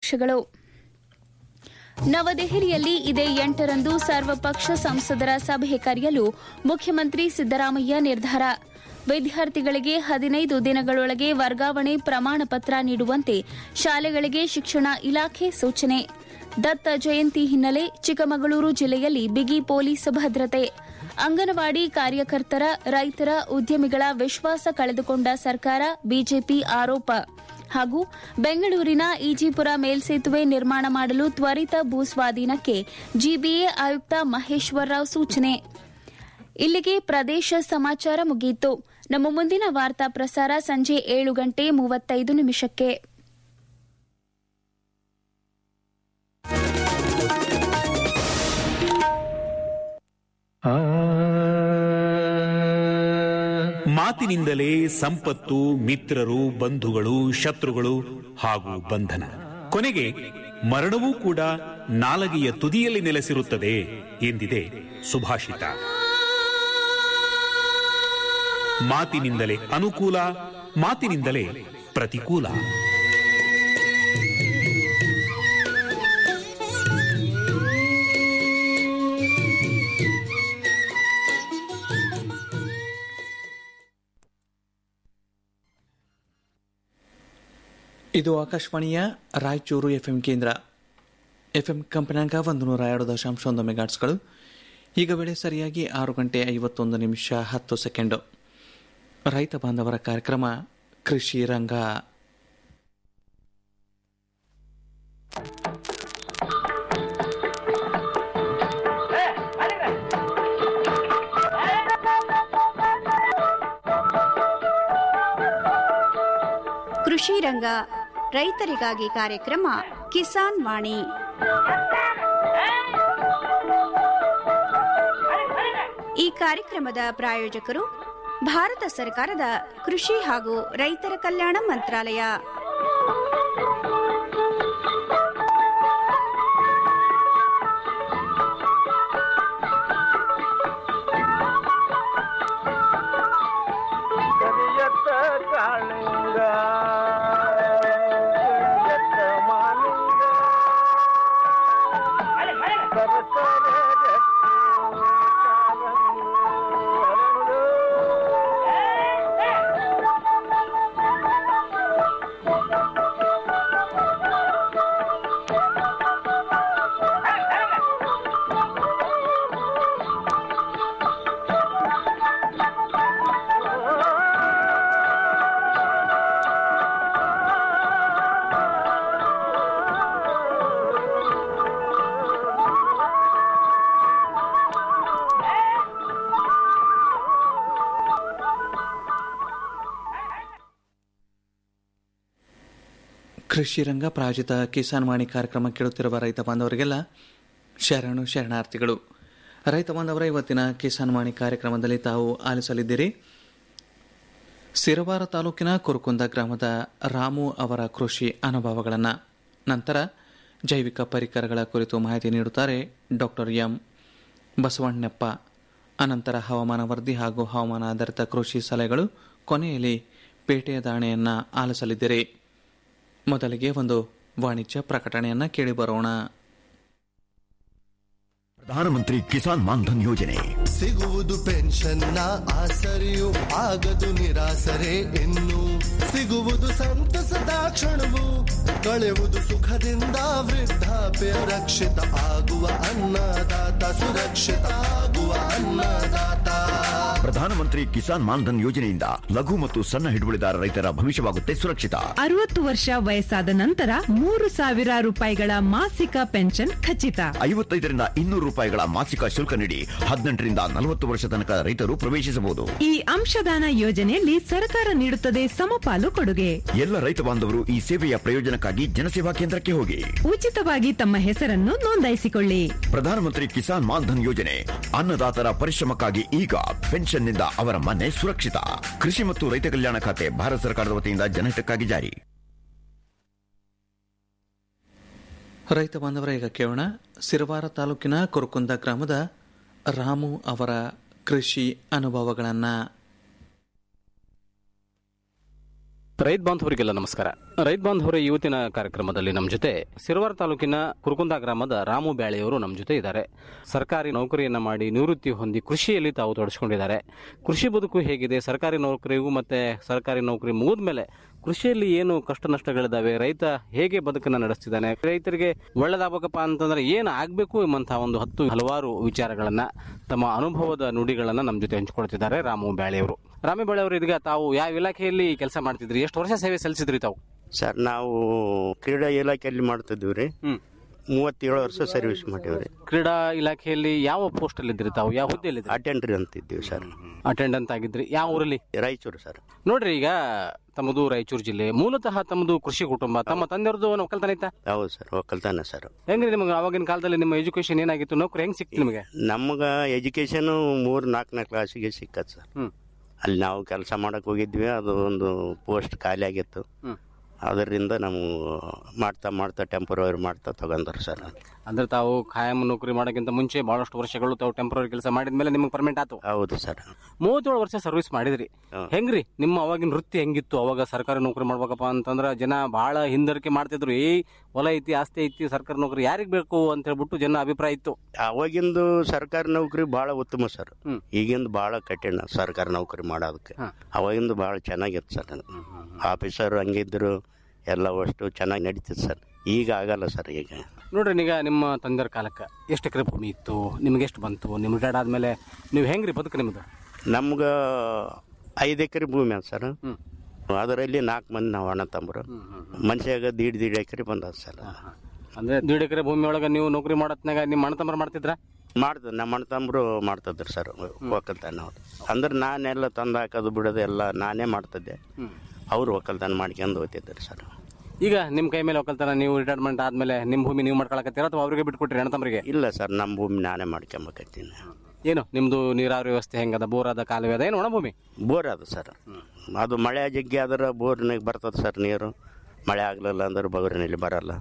ಮುಖ್ಯಾಂಶಗಳು ನವದೆಹಲಿಯಲ್ಲಿ ಇದೇ ಎಂಟರಂದು ಸರ್ವಪಕ್ಷ ಸಂಸದರ ಸಭೆ ಕರೆಯಲು ಮುಖ್ಯಮಂತ್ರಿ ಸಿದ್ದರಾಮಯ್ಯ ನಿರ್ಧಾರ ವಿದ್ಯಾರ್ಥಿಗಳಿಗೆ ಹದಿನೈದು ದಿನಗಳೊಳಗೆ ವರ್ಗಾವಣೆ ಪ್ರಮಾಣ ಪತ್ರ ನೀಡುವಂತೆ ಶಾಲೆಗಳಿಗೆ ಶಿಕ್ಷಣ ಇಲಾಖೆ ಸೂಚನೆ ದತ್ತ ಜಯಂತಿ ಹಿನ್ನೆಲೆ ಚಿಕ್ಕಮಗಳೂರು ಜಿಲ್ಲೆಯಲ್ಲಿ ಬಿಗಿ ಪೊಲೀಸ್ ಭದ್ರತೆ ಅಂಗನವಾಡಿ ಕಾರ್ಯಕರ್ತರ ರೈತರ ಉದ್ಯಮಿಗಳ ವಿಶ್ವಾಸ ಕಳೆದುಕೊಂಡ ಸರ್ಕಾರ ಬಿಜೆಪಿ ಆರೋಪ ಹಾಗೂ ಬೆಂಗಳೂರಿನ ಈಜಿಪುರ ಮೇಲ್ಸೇತುವೆ ನಿರ್ಮಾಣ ಮಾಡಲು ತ್ವರಿತ ಭೂಸ್ವಾಧೀನಕ್ಕೆ ಜಿಬಿಎ ಆಯುಕ್ತ ಮಹೇಶ್ವರ್ ರಾವ್ ಸೂಚನೆ ಇಲ್ಲಿಗೆ ಪ್ರದೇಶ ಸಮಾಚಾರ ಮುಗಿಯಿತು ನಮ್ಮ ಮುಂದಿನ ವಾರ್ತಾ ಪ್ರಸಾರ ಸಂಜೆ ಏಳು ಗಂಟೆ ಮೂವತ್ತೈದು ನಿಮಿಷಕ್ಕೆ ಮಾತಿನಿಂದಲೇ ಸಂಪತ್ತು ಮಿತ್ರರು ಬಂಧುಗಳು ಶತ್ರುಗಳು ಹಾಗೂ ಬಂಧನ ಕೊನೆಗೆ ಮರಣವೂ ಕೂಡ ನಾಲಗೆಯ ತುದಿಯಲ್ಲಿ ನೆಲೆಸಿರುತ್ತದೆ ಎಂದಿದೆ ಸುಭಾಷಿತ ಮಾತಿನಿಂದಲೇ ಅನುಕೂಲ ಮಾತಿನಿಂದಲೇ ಪ್ರತಿಕೂಲ ಇದು ಆಕಾಶವಾಣಿಯ ರಾಯಚೂರು ಎಫ್ಎಂ ಕೇಂದ್ರ ಎಫ್ಎಂ ಕಂಪನಾಂಕ ಒಂದು ನೂರ ಎರಡು ದಶಾಂಶ ಒಂದು ಮೆಗಾಟ್ಸ್ಗಳು ಈಗ ವೇಳೆ ಸರಿಯಾಗಿ ಆರು ಗಂಟೆ ಐವತ್ತೊಂದು ನಿಮಿಷ ಹತ್ತು ಸೆಕೆಂಡು ರೈತ ಬಾಂಧವರ ಕಾರ್ಯಕ್ರಮ ಕೃಷಿ ರಂಗ ಕೃಷಿ ರಂಗ ರೈತರಿಗಾಗಿ ಕಾರ್ಯಕ್ರಮ ಕಿಸಾನ್ ವಾಣಿ ಈ ಕಾರ್ಯಕ್ರಮದ ಪ್ರಾಯೋಜಕರು ಭಾರತ ಸರ್ಕಾರದ ಕೃಷಿ ಹಾಗೂ ರೈತರ ಕಲ್ಯಾಣ ಮಂತ್ರಾಲಯ ಕರಿಯತ್ತ ಕಾಳಿಂಗ ಕರಿಯತ್ತ ಮಾಲಿಂಗ ಸರಸರ ಜಟ್ಟಿ ಕಾಲಂದು ಹರಳು. ಕೃಷಿ ರಂಗ ಪ್ರಾಯೋಜಿತ ಕಿಸಾನ್ ವಾಣಿ ಕಾರ್ಯಕ್ರಮ ಕೇಳುತ್ತಿರುವ ರೈತ ಬಾಂಧವರಿಗೆಲ್ಲ ಶರಣು ಶರಣಾರ್ಥಿಗಳು ರೈತ ಬಾಂಧವರ ಇವತ್ತಿನ ಕಿಸಾನ್ ವಾಣಿ ಕಾರ್ಯಕ್ರಮದಲ್ಲಿ ತಾವು ಆಲಿಸಲಿದ್ದೀರಿ ಸಿರವಾರ ತಾಲೂಕಿನ ಕುರುಕುಂದ ಗ್ರಾಮದ ರಾಮು ಅವರ ಕೃಷಿ ಅನುಭವಗಳನ್ನು ನಂತರ ಜೈವಿಕ ಪರಿಕರಗಳ ಕುರಿತು ಮಾಹಿತಿ ನೀಡುತ್ತಾರೆ ಡಾಕ್ಟರ್ ಎಂ ಬಸವಣ್ಣಪ್ಪ ಅನಂತರ ಹವಾಮಾನ ವರದಿ ಹಾಗೂ ಹವಾಮಾನ ಆಧಾರಿತ ಕೃಷಿ ಸಲಹೆಗಳು ಕೊನೆಯಲ್ಲಿ ಪೇಟೆಯ ದಾಣೆಯನ್ನು ಆಲಿಸಲಿದ್ದೀರಿ ಮೊದಲಿಗೆ ಒಂದು ವಾಣಿಜ್ಯ ಪ್ರಕಟಣೆಯನ್ನ ಕೇಳಿ ಬರೋಣ ಪ್ರಧಾನಮಂತ್ರಿ ಕಿಸಾನ್ ಮಾನ್ಧನ್ ಯೋಜನೆ ಸಿಗುವುದು ಪೆನ್ಷನ್ನ ಆಸರೆಯು ಆಗದು ನಿರಾಸರೆ ಇನ್ನು ಸಿಗುವುದು ಸಂತಸದ ಕ್ಷಣವು ಕಳೆಯುವುದು ಸುಖದಿಂದ ವೃದ್ಧಾಪ್ಯ ರಕ್ಷಿತ ಆಗುವ ಅನ್ನದಾತ ಸುರಕ್ಷಿತ ಆಗುವ ಅನ್ನದಾತ ಪ್ರಧಾನಮಂತ್ರಿ ಕಿಸಾನ್ ಮಾನ್ಧನ್ ಯೋಜನೆಯಿಂದ ಲಘು ಮತ್ತು ಸಣ್ಣ ಹಿಡುವಳಿದಾರ ರೈತರ ಭವಿಷ್ಯವಾಗುತ್ತೆ ಸುರಕ್ಷಿತ ಅರವತ್ತು ವರ್ಷ ವಯಸ್ಸಾದ ನಂತರ ಮೂರು ಸಾವಿರ ರೂಪಾಯಿಗಳ ಮಾಸಿಕ ಪೆನ್ಷನ್ ಖಚಿತ ಐವತ್ತೈದರಿಂದ ಇನ್ನೂರು ರೂಪಾಯಿಗಳ ಮಾಸಿಕ ಶುಲ್ಕ ನೀಡಿ ಹದಿನೆಂಟರಿಂದ ನಲವತ್ತು ವರ್ಷ ತನಕ ರೈತರು ಪ್ರವೇಶಿಸಬಹುದು ಈ ಅಂಶದಾನ ಯೋಜನೆಯಲ್ಲಿ ಸರ್ಕಾರ ನೀಡುತ್ತದೆ ಸಮಪಾಲು ಕೊಡುಗೆ ಎಲ್ಲ ರೈತ ಬಾಂಧವರು ಈ ಸೇವೆಯ ಪ್ರಯೋಜನಕ್ಕಾಗಿ ಜನಸೇವಾ ಕೇಂದ್ರಕ್ಕೆ ಹೋಗಿ ಉಚಿತವಾಗಿ ತಮ್ಮ ಹೆಸರನ್ನು ನೋಂದಾಯಿಸಿಕೊಳ್ಳಿ ಪ್ರಧಾನಮಂತ್ರಿ ಕಿಸಾನ್ ಮಾನ್ಧನ್ ಯೋಜನೆ ಅನ್ನದಾತರ ಪರಿಶ್ರಮಕ್ಕಾಗಿ ಈಗ ಪೆನ್ಷನ್ನಿಂದ ಅವರ ಮನೆ ಸುರಕ್ಷಿತ ಕೃಷಿ ಮತ್ತು ರೈತ ಕಲ್ಯಾಣ ಖಾತೆ ಭಾರತ ಸರ್ಕಾರದ ವತಿಯಿಂದ ಜನಹಿತಕ್ಕಾಗಿ ಜಾರಿ ರೈತ ಬಾಂಧವರ ಈಗ ಕೇಳೋಣ ಸಿರವಾರ ತಾಲೂಕಿನ ಕುರುಕುಂದ ಗ್ರಾಮದ ರಾಮು ಅವರ ಕೃಷಿ ಅನುಭವಗಳನ್ನು ರೈತ ಬಾಂಧವರಿಗೆಲ್ಲ ನಮಸ್ಕಾರ ರೈತ ಬಾಂಧವರ ಇವತ್ತಿನ ಕಾರ್ಯಕ್ರಮದಲ್ಲಿ ನಮ್ಮ ಜೊತೆ ಸಿರವಾರ ತಾಲೂಕಿನ ಕುರುಕುಂದ ಗ್ರಾಮದ ರಾಮು ಬ್ಯಾಳೆಯವರು ನಮ್ಮ ಜೊತೆ ಇದ್ದಾರೆ ಸರ್ಕಾರಿ ನೌಕರಿಯನ್ನ ಮಾಡಿ ನಿವೃತ್ತಿ ಹೊಂದಿ ಕೃಷಿಯಲ್ಲಿ ತಾವು ತೊಡಗಿಸಿಕೊಂಡಿದ್ದಾರೆ ಕೃಷಿ ಬದುಕು ಹೇಗಿದೆ ಸರ್ಕಾರಿ ನೌಕರಿಗೂ ಮತ್ತೆ ಸರ್ಕಾರಿ ನೌಕರಿ ಮುಗಿದ ಮೇಲೆ ಕೃಷಿಯಲ್ಲಿ ಏನು ಕಷ್ಟ ನಷ್ಟಗಳಿದಾವೆ ರೈತ ಹೇಗೆ ಬದುಕನ್ನ ನಡೆಸ್ತಿದ್ದಾನೆ ರೈತರಿಗೆ ಒಳ್ಳೇದಾಗಬೇಕಪ್ಪ ಅಂತಂದ್ರೆ ಏನು ಆಗಬೇಕು ಎಂಬಂತಹ ಒಂದು ಹತ್ತು ಹಲವಾರು ವಿಚಾರಗಳನ್ನ ತಮ್ಮ ಅನುಭವದ ನುಡಿಗಳನ್ನ ನಮ್ಮ ಜೊತೆ ಹಂಚಿಕೊಳ್ತಿದ್ದಾರೆ ರಾಮು ಬ್ಯಾಳೆಯವರು ರಾಮು ಬ್ಯಾಳೆಯವರು ಇದೀಗ ತಾವು ಯಾವ ಇಲಾಖೆಯಲ್ಲಿ ಕೆಲಸ ಮಾಡ್ತಿದ್ರಿ ಎಷ್ಟು ವರ್ಷ ಸೇವೆ ಸಲ್ಲಿಸಿದ್ರಿ ತಾವು ಸರ್ ನಾವು ಕ್ರೀಡಾ ಇಲಾಖೆಯಲ್ಲಿ ಮಾಡ್ತಿದ್ವಿ ರೀ ಮೂವತ್ತೇಳು ವರ್ಷ ಸರ್ವಿಸ್ ಮಾಡೀವ್ರಿ ಕ್ರೀಡಾ ಇಲಾಖೆಯಲ್ಲಿ ಯಾವ ಪೋಸ್ಟ್ ಅಲ್ಲಿ ಇದ್ರಿ ತಾವು ಯಾವ ಹುದ್ದೆಯಲ್ಲಿ ಅಟೆಂಡ್ರಿ ಅಂತಿದ್ದೀವಿ ಸರ್ ಅಟೆಂಡೆಂಟ್ ಆಗಿದ್ರಿ ಯಾವ ಊರಲ್ಲಿ ರಾಯಚೂರು ಸರ್ ನೋಡ್ರಿ ಈಗ ತಮ್ಮದು ರಾಯಚೂರು ಜಿಲ್ಲೆ ಮೂಲತಃ ತಮ್ಮದು ಕೃಷಿ ಕುಟುಂಬ ತಮ್ಮ ತಂದೆಯವ್ರದ್ದು ಒಕ್ಕಲ್ತನ ಐತಾ ಹೌದು ಸರ್ ಒಕ್ಕಲ್ತಾನ ಸರ್ ಹೆಂಗ್ರಿ ನಿಮಗೆ ಅವಾಗಿನ ಕಾಲದಲ್ಲಿ ನಿಮ್ಮ ಎಜುಕೇಶನ್ ಏನಾಗಿತ್ತು ನೌಕರಿ ಹೆಂಗ್ ಸಿಕ್ತು ನಿಮಗೆ ನಮ್ಗ ಎಜುಕೇಶನ್ ಮೂರು ನಾಲ್ಕನೇ ಕ್ಲಾಸಿಗೆ ಸಿಕ್ಕತ್ ಸರ್ ಹ್ಮ್. ಅಲ್ಲಿ ನಾವು ಕೆಲಸ ಮಾಡಕ್ ಹೋಗಿದ್ವಿ ಅದು ಒಂದು ಪೋಸ್ಟ್ ಖಾಲಿ ಆಗಿತ್ತು ಹ್ಮ್. ಅದರಿಂದ ನಾವು ಮಾಡ್ತಾ ಮಾಡ್ತಾ ಟೆಂಪರವರಿ ಮಾಡ್ತಾ ತಗೊಂಡ್ರು ಸರ್ ಅಂದ್ರೆ ತಾವು ಖಾಯಂ ನೌಕರಿ ಮಾಡೋಕ್ಕಿಂತ ಮುಂಚೆ ಬಹಳಷ್ಟು ವರ್ಷಗಳು ತಾವು ಟೆಂಪರರಿ ಕೆಲಸ ಮಾಡಿದ್ಮೇಲೆ ನಿಮಗೆ ಪರ್ಮನೆಂಟ್ ಆತು ಹೌದು ಸರ್ ಮೂವತ್ತೇಳು ವರ್ಷ ಸರ್ವಿಸ್ ಮಾಡಿದ್ರಿ ಹೆಂಗ್ರಿ ನಿಮ್ಮ ಅವಾಗಿನ ವೃತ್ತಿ ಹೆಂಗಿತ್ತು ಅವಾಗ ಸರ್ಕಾರಿ ನೌಕರಿ ಮಾಡ್ಬೇಕಪ್ಪ ಅಂತಂದ್ರ ಜನ ಬಹಳ ಹಿಂದರಿಕೆ ಮಾಡ್ತಿದ್ರು ಏ ಹೊಲ ಐತಿ ಆಸ್ತಿ ಐತಿ ಸರ್ಕಾರಿ ನೌಕರಿ ಯಾರಿಗ್ ಬೇಕು ಅಂತ ಹೇಳ್ಬಿಟ್ಟು ಜನ ಅಭಿಪ್ರಾಯ ಇತ್ತು ಅವಾಗಿಂದು ಸರ್ಕಾರಿ ನೌಕರಿ ಬಹಳ ಉತ್ತಮ ಸರ್ ಈಗಿಂದ ಬಹಳ ಕಠಿಣ ಸರ್ಕಾರಿ ನೌಕರಿ ಮಾಡೋದಕ್ಕೆ ಅವಾಗಿಂದ ಬಹಳ ಚೆನ್ನಾಗಿತ್ತು ಸರ್ ಆಫೀಸರ್ ಹಂಗಿದ್ರು ಎಲ್ಲ ಅಷ್ಟು ಚೆನ್ನಾಗಿ ನಡೀತಿತ್ತು ಸರ್ ಈಗ ಆಗಲ್ಲ ಸರ್ ಈಗ ನೋಡ್ರಿ ಈಗ ನಿಮ್ಮ ತಂದೆಯ ಕಾಲಕ್ಕೆ ಎಷ್ಟು ಎಕರೆ ಭೂಮಿ ಇತ್ತು ನಿಮ್ಗೆ ಎಷ್ಟು ಬಂತು ನಿಮ್ ರಿಟೈರ್ಡ್ ಆದ್ಮೇಲೆ ನೀವು ಹೆಂಗ್ರಿ ಬದುಕು ನಿಮ್ದು ನಮ್ಗೆ ಐದು ಎಕರೆ ಭೂಮಿ ಅದ ಸರ್ ಅದರಲ್ಲಿ ನಾಲ್ಕು ಮಂದಿ ನಾವು ಅಣ್ಣ ತಮ್ಮರು ಮನುಷ್ಯಾಗ ದೀಡ್ ದೀಡ್ ಎಕರೆ ಬಂದದ ಸರ್ ಅಂದ್ರೆ ದೀಡ್ ಎಕರೆ ಭೂಮಿ ಒಳಗ ನೀವು ನೌಕರಿ ಮಾಡೋತ್ನಾಗ ನಿಮ್ಮ ಅಣ್ಣ ತಮ್ಮರು ಮಾಡ್ತಿದ್ರ ಮಾಡ್ತದ ನಮ್ಮ ಅಣ್ಣ ತಮ್ಮರು ಮಾಡ್ತಿದ್ರು ಸರ್ ಒಕ್ಕಲ್ತನ ಅವ್ರು ಅಂದ್ರೆ ನಾನೆಲ್ಲ ತಂದು ಹಾಕೋದು ಬಿಡೋದು ಎಲ್ಲ ನಾನೇ ಮಾಡ್ತಿದ್ದೆ ಅವ್ರು ಒಕ್ಕಲ್ತನ ಮಾಡ್ಕೊಂಡು ಹೋಗ್ತಿದ್ರು ಸರ್ ಈಗ ನಿಮ್ ಕೈ ಮೇಲೆ ಒಕ್ಕಲ್ತನ ನೀವು ರಿಟೈರ್ಮೆಂಟ್ ಆದ್ಮೇಲೆ ನಿಮ್ ಭೂಮಿ ನೀವು ಮಾಡ್ಕೊಳಕತ್ತೀರ ಅಥವಾ ಅವ್ರಿಗೆ ಬಿಟ್ಕೊಟ್ರಿ ಅಣ್ಣ ತಮ್ಮರಿಗೆ ಇಲ್ಲ ಸರ್ ನಮ್ಮ ಭೂಮಿ ನಾನೇ ಮಾಡ್ಕೊಂಬಕತ್ತೀನಿ ಏನು ನಿಮ್ದು ನೀರಾವರಿ ವ್ಯವಸ್ಥೆ ಹೆಂಗದ ಬೋರ್ ಅದ ಕಾಲುವೆ ಅದ ಏನು ಒಣ ಭೂಮಿ ಬೋರ್ ಅದು ಸರ್ ಅದು ಮಳೆ ಜಗ್ಗಿ ಆದ್ರೆ ಬೋರ್ನಾಗ ಬರ್ತದೆ ಸರ್ ನೀರು ಮಳೆ ಆಗಲಿಲ್ಲ ಅಂದ್ರೆ ಬೋರಿನಲ್ಲಿ ಬರಲ್ಲ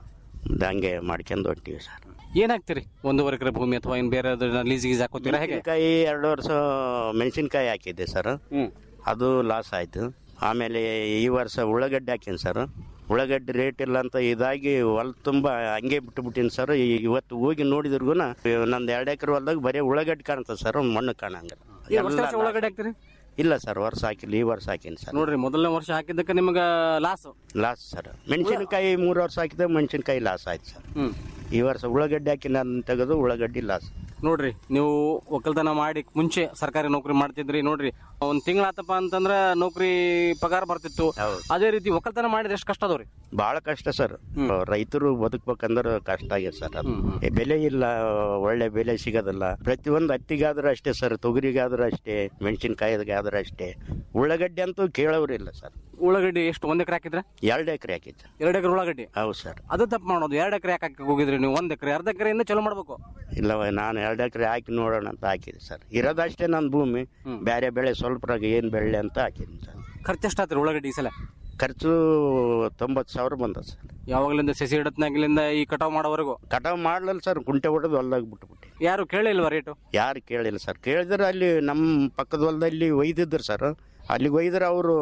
ಅದು ಹಂಗೆ ಮಾಡ್ಕೊಂಡು ಹೊಂಟೀವಿ ಸರ್ ಏನ್ ಹಾಕ್ತೀರಿ ಒಂದೂವರೆ ಎಕರೆ ಭೂಮಿ ಅಥವಾ ಇನ್ ಬೇರೆ ಲೀಸ್ ಗೀಸ್ ಹಾಕೋತೀರಾ ಹೇಗೆ ಮೆಣಸಿನ್ಕಾಯಿ ಎರಡು ವರ್ಷ ಮೆಣಸಿನ್ಕಾಯಿ ಹಾಕಿದ್ದೆ ಸರ್ ಅದು ಲಾಸ್ ಆಯ್ತು ಆಮೇಲೆ ಈ ವರ್ಷ ಉಳ್ಳಾಗಡ್ಡೆ ಹಾಕೀನಿ ಸರ್ ಉಳ್ಳಾಗಡ್ಡೆ ರೇಟ್ ಇಲ್ಲ ಅಂತ ಇದಾಗಿ ಹೊಲ ತುಂಬ ಹಂಗೆ ಬಿಟ್ಟು ಬಿಟ್ಟಿನಿ ಸರ್ ಇವತ್ತು ಹೋಗಿ ನೋಡಿದ್ರಿಗೂ ನಂದು ಎರಡು ಎಕರೆ ಹೊಲ್ದಾಗ ಬರೀ ಉಳ್ಳಾಗಡ್ಡೆ ಕಾಣ್ತದೆ ಸರ್ ಮಣ್ಣು ಕಾಣಂಗಿಲ್ಲ ಈ ವರ್ಷ ವರ್ಷ ಉಳ್ಳಾಗಡ್ಡೆ ಹಾಕ್ತೀರಿ ಇಲ್ಲ ಸರ್ ವರ್ಷ ಹಾಕಿಲ್ಲ ಈ ವರ್ಷ ಹಾಕೀನಿ ಸರ್ ನೋಡ್ರಿ ಮೊದಲನೇ ವರ್ಷ ಹಾಕಿದ್ದಕ್ಕೆ ನಿಮ್ಗ ಲಾಸ್ ಲಾಸ್ ಸರ್ ಮೆಣಸಿನಕಾಯಿ ಮೂರು ವರ್ಷ ಹಾಕಿದ್ರೆ ಮೆಣಸಿನಕಾಯಿ ಲಾಸ್ ಆಯ್ತು ಸರ್ ಹ್ಮ್ ಈ ವರ್ಷ ಉಳ್ಳಾಗಡ್ಡೆ ಹಾಕಿ ನಾನು ತೆಗೆದು ಉಳ್ಳಾಗಡ್ಡಿ ಲಾಸ್ ನೋಡ್ರಿ ನೀವು ಒಕ್ಕಲ್ತನ ಮಾಡಿ ಮುಂಚೆ ಸರ್ಕಾರಿ ನೌಕರಿ ಮಾಡ್ತಿದ್ರಿ ನೋಡ್ರಿ ಒಂದ್ ತಿಂಗಳಾತಪ್ಪ ಅಂತಂದ್ರ ನೌಕರಿ ಪಗಾರ ಬರ್ತಿತ್ತು ಅದೇ ರೀತಿ ಒಕ್ಕಲ್ತನ ಮಾಡಿದ್ರೆ ಎಷ್ಟು ಕಷ್ಟ ಅದಾವ್ರಿ ಬಹಳ ಕಷ್ಟ ಸರ್ ರೈತರು ಬದುಕ್ಬೇಕಂದ್ರೆ ಕಷ್ಟ ಆಗಿದೆ ಸರ್ ಅದು ಏ, ಬೆಲೆ ಇಲ್ಲ ಒಳ್ಳೆ ಬೆಲೆ ಸಿಗೋದಿಲ್ಲ ಪ್ರತಿಯೊಂದು ಹತ್ತಿಗಾದ್ರೂ ಅಷ್ಟೇ ಸರ್ ತೊಗರಿಗಾದ್ರೂ ಅಷ್ಟೇ ಮೆಣಸಿನ್ಕಾಯಿಗಾದ್ರೂ ಅಷ್ಟೇ ಉಳ್ಳಾಗಡ್ಡೆ ಅಂತೂ ಕೇಳೋರಿಲ್ಲ ಸರ್ ಉಳ್ಳಾಗಡ್ಡಿ ಎಷ್ಟು ಒಂದ್ ಎಕರೆ ಹಾಕಿದ್ರ ಎರಡು ಎಕರೆ ಹಾಕಿದ್ದೆ ಎರಡು ಎಕರೆ ಉಳ್ಳಾಗಡ್ಡಿ ಹೌದು ಸರ್ ಅದು ತಪ್ಪು ಮಾಡೋದು ಎರಡು ಎಕರೆ ಯಾಕೆ ಹೋಗಿದ್ರಿ ನೀವು ಒಂದ್ ಎಕರೆ ಅರ್ಧ ಎಕರೆಯಿಂದ ಚಲೋ ಮಾಡ್ಬೇಕು ಇಲ್ಲವ ನಾನು ಎರಡು ಎಕರೆ ಹಾಕಿ ನೋಡೋಣ ಅಂತ ಹಾಕಿದೆ ಸರ್ ಇರೋದಷ್ಟೇ ನನ್ನ ಭೂಮಿ ಬೇರೆ ಬೆಳೆ ಸ್ವಲ್ಪ ಏನು ಬೆಳೆ ಅಂತ ಹಾಕಿದ್ದೀನಿ ಸರ್ ಖರ್ಚು ಎಷ್ಟಾತ್ರಿ ಉಳ್ಳಾಗಡ್ಡಿ ಈ ಸಲ ಖರ್ಚು ತೊಂಬತ್ತು ಸಾವಿರ ಬಂದ ಸರ್ ಯಾವಾಗಲಿಂದ ಸಸಿ ಇಡತ್ನಾಗಿಲಿಂದ ಈ ಕಟಾವ್ ಮಾಡೋವರೆಗೂ ಕಟಾವ್ ಮಾಡ್ಲಲ್ಲ ಸರ್ ಕುಂಟೆ ಹೊಡೆದು ಹೊಲ್ದಾಗ ಬಿಟ್ಬಿಟ್ಟು ಯಾರು ಕೇಳಿಲ್ವಾ ರೇಟು ಯಾರು ಕೇಳಿಲ್ಲ ಸರ್ ಕೇಳಿದ್ರೆ ಅಲ್ಲಿ ನಮ್ಮ ಪಕ್ಕದ ಹೊಲದಲ್ಲಿ ಒಯ್ದಿದ್ರು ಸರ್ ಅಲ್ಲಿಗೆ ಒಯ್ದ್ರೆ ಅವರು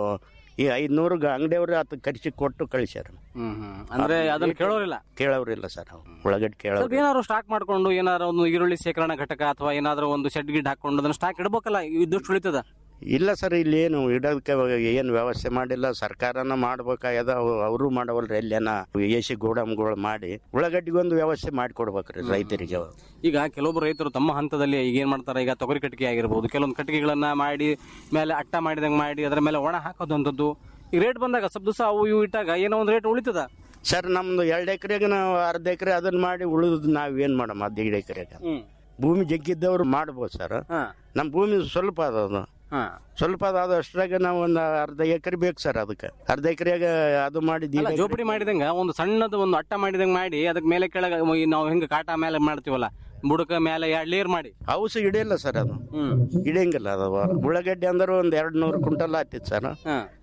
ಈ ಐದ್ನೂರು ಅಂಗಡಿಯವ್ರು ಆತ ಕರ್ಸಿ ಕೊಟ್ಟು ಕಳಿಸ್ಯಾರ ಹ್ಮ್ ಹ್ಮ್ ಅಂದ್ರೆ ಅದನ್ನ ಕೇಳೋರಿಲ್ಲ ಕೇಳೋರಿಲ್ಲ ಸರ್ ಅವ್ರು ಒಳಗಡೆ ಸ್ವಲ್ಪ ಕೇಳೋರು ಏನಾದ್ರು ಸ್ಟಾಕ್ ಮಾಡ್ಕೊಂಡು ಏನಾದ್ರು ಒಂದು ಈರುಳ್ಳಿ ಶೇಖರಣಾ ಘಟಕ ಅಥವಾ ಏನಾದ್ರು ಒಂದು ಶೆಡ್ ಗಿಡ್ ಹಾಕೊಂಡು ಅದನ್ನ ಸ್ಟಾಕ್ ಇಡಬೇಕಲ್ಲ ಇದ್ದಷ್ಟು ಉಳಿತದ ಇಲ್ಲ ಸರ್ ಇಲ್ಲಿ ಏನು ಇಡೋದಕ್ಕೆ ಏನು ವ್ಯವಸ್ಥೆ ಮಾಡಿಲ್ಲ ಸರ್ಕಾರನ ಮಾಡ್ಬೇಕಾಗ್ಯದ ಅವರು ಮಾಡವಲ್ರಿ ಎಲ್ಲೇನ ಎ ಸಿ ಗೋಡಂಗಳು ಮಾಡಿ ಉಳ್ಳಾಗಡ್ಡಿಗೊಂದು ವ್ಯವಸ್ಥೆ ಮಾಡಿಕೊಡ್ಬೇಕ್ರಿ ರೈತರಿಗೆ ಈಗ ಕೆಲವೊಬ್ಬರು ರೈತರು ತಮ್ಮ ಹಂತದಲ್ಲಿ ಈಗ ಏನ್ ಮಾಡ್ತಾರೆ ಈಗ ತೊಗರಿ ಕಟ್ಟಿಗೆ ಆಗಿರ್ಬೋದು ಕೆಲವೊಂದು ಕಟ್ಟಿಗೆಗಳನ್ನ ಮಾಡಿ ಮೇಲೆ ಅಟ್ಟ ಮಾಡಿದಂಗೆ ಮಾಡಿ ಅದರ ಮೇಲೆ ಒಣ ಹಾಕೋದಂಥದ್ದು ಈಗ ರೇಟ್ ಬಂದಾಗ ಸ್ವಲ್ಪ ದಿವಸ ಅವು ಇವು ಇಟ್ಟಾಗ ಏನೋ ಒಂದು ರೇಟ್ ಉಳಿತದ ಸರ್ ನಮ್ದು ಎರಡು ಎಕರೆಗೆ ನಾವು ಅರ್ಧ ಎಕರೆ ಅದನ್ನ ಮಾಡಿ ಉಳಿದು ನಾವೇನ್ ಮಾಡಮ್ಮ ಅದ್ ಎರಡು ಎಕರೆಗೆ ಭೂಮಿ ಜಗ್ಗಿದ್ದವ್ರು ಮಾಡ್ಬೋದು ಸರ್ ನಮ್ಮ ಭೂಮಿ ಸ್ವಲ್ಪ ಅದದು ಸ್ವಲ್ಪ ಅದ ಅಷ್ಟ್ರಾಗ ನಾವು ಒಂದು ಅರ್ಧ ಎಕರೆ ಬೇಕು ಸರ್ ಅದಕ್ಕೆ ಅರ್ಧ ಎಕರೆಗ ಅದು ಮಾಡಿ ಅಲ್ಲ ಜೋಪಡಿ ಮಾಡಿದಂಗ ಒಂದು ಸಣ್ಣದ ಒಂದು ಅಟ್ಟ ಮಾಡಿದಂಗೆ ಮಾಡಿ ಅದಕ್ಕೆ ಮೇಲೆ ಕೆಳಗೆ ಈ ನಾವು ಹೆಂಗ ಕಾಟ ಮೇಲೆ ಮಾಡ್ತೀವಲ್ಲ ಬುಡಕ ಮೇಲೆ ಎರಡು ಲೇರ್ ಮಾಡಿ ಹೌಸ್ ಹಿಡಿಯಲ್ಲ ಸರ್ ಅದು ಹಿಡಿಯಂಗಿಲ್ಲ ಅದು ಉಳ್ಳಾಗಡ್ಡಿ ಅಂದ್ರೆ ಒಂದ್ ಎರಡ್ ನೂರು ಕ್ವಿಂಟಲ್ ಆಗ್ತಿತ್ತು ಸರ್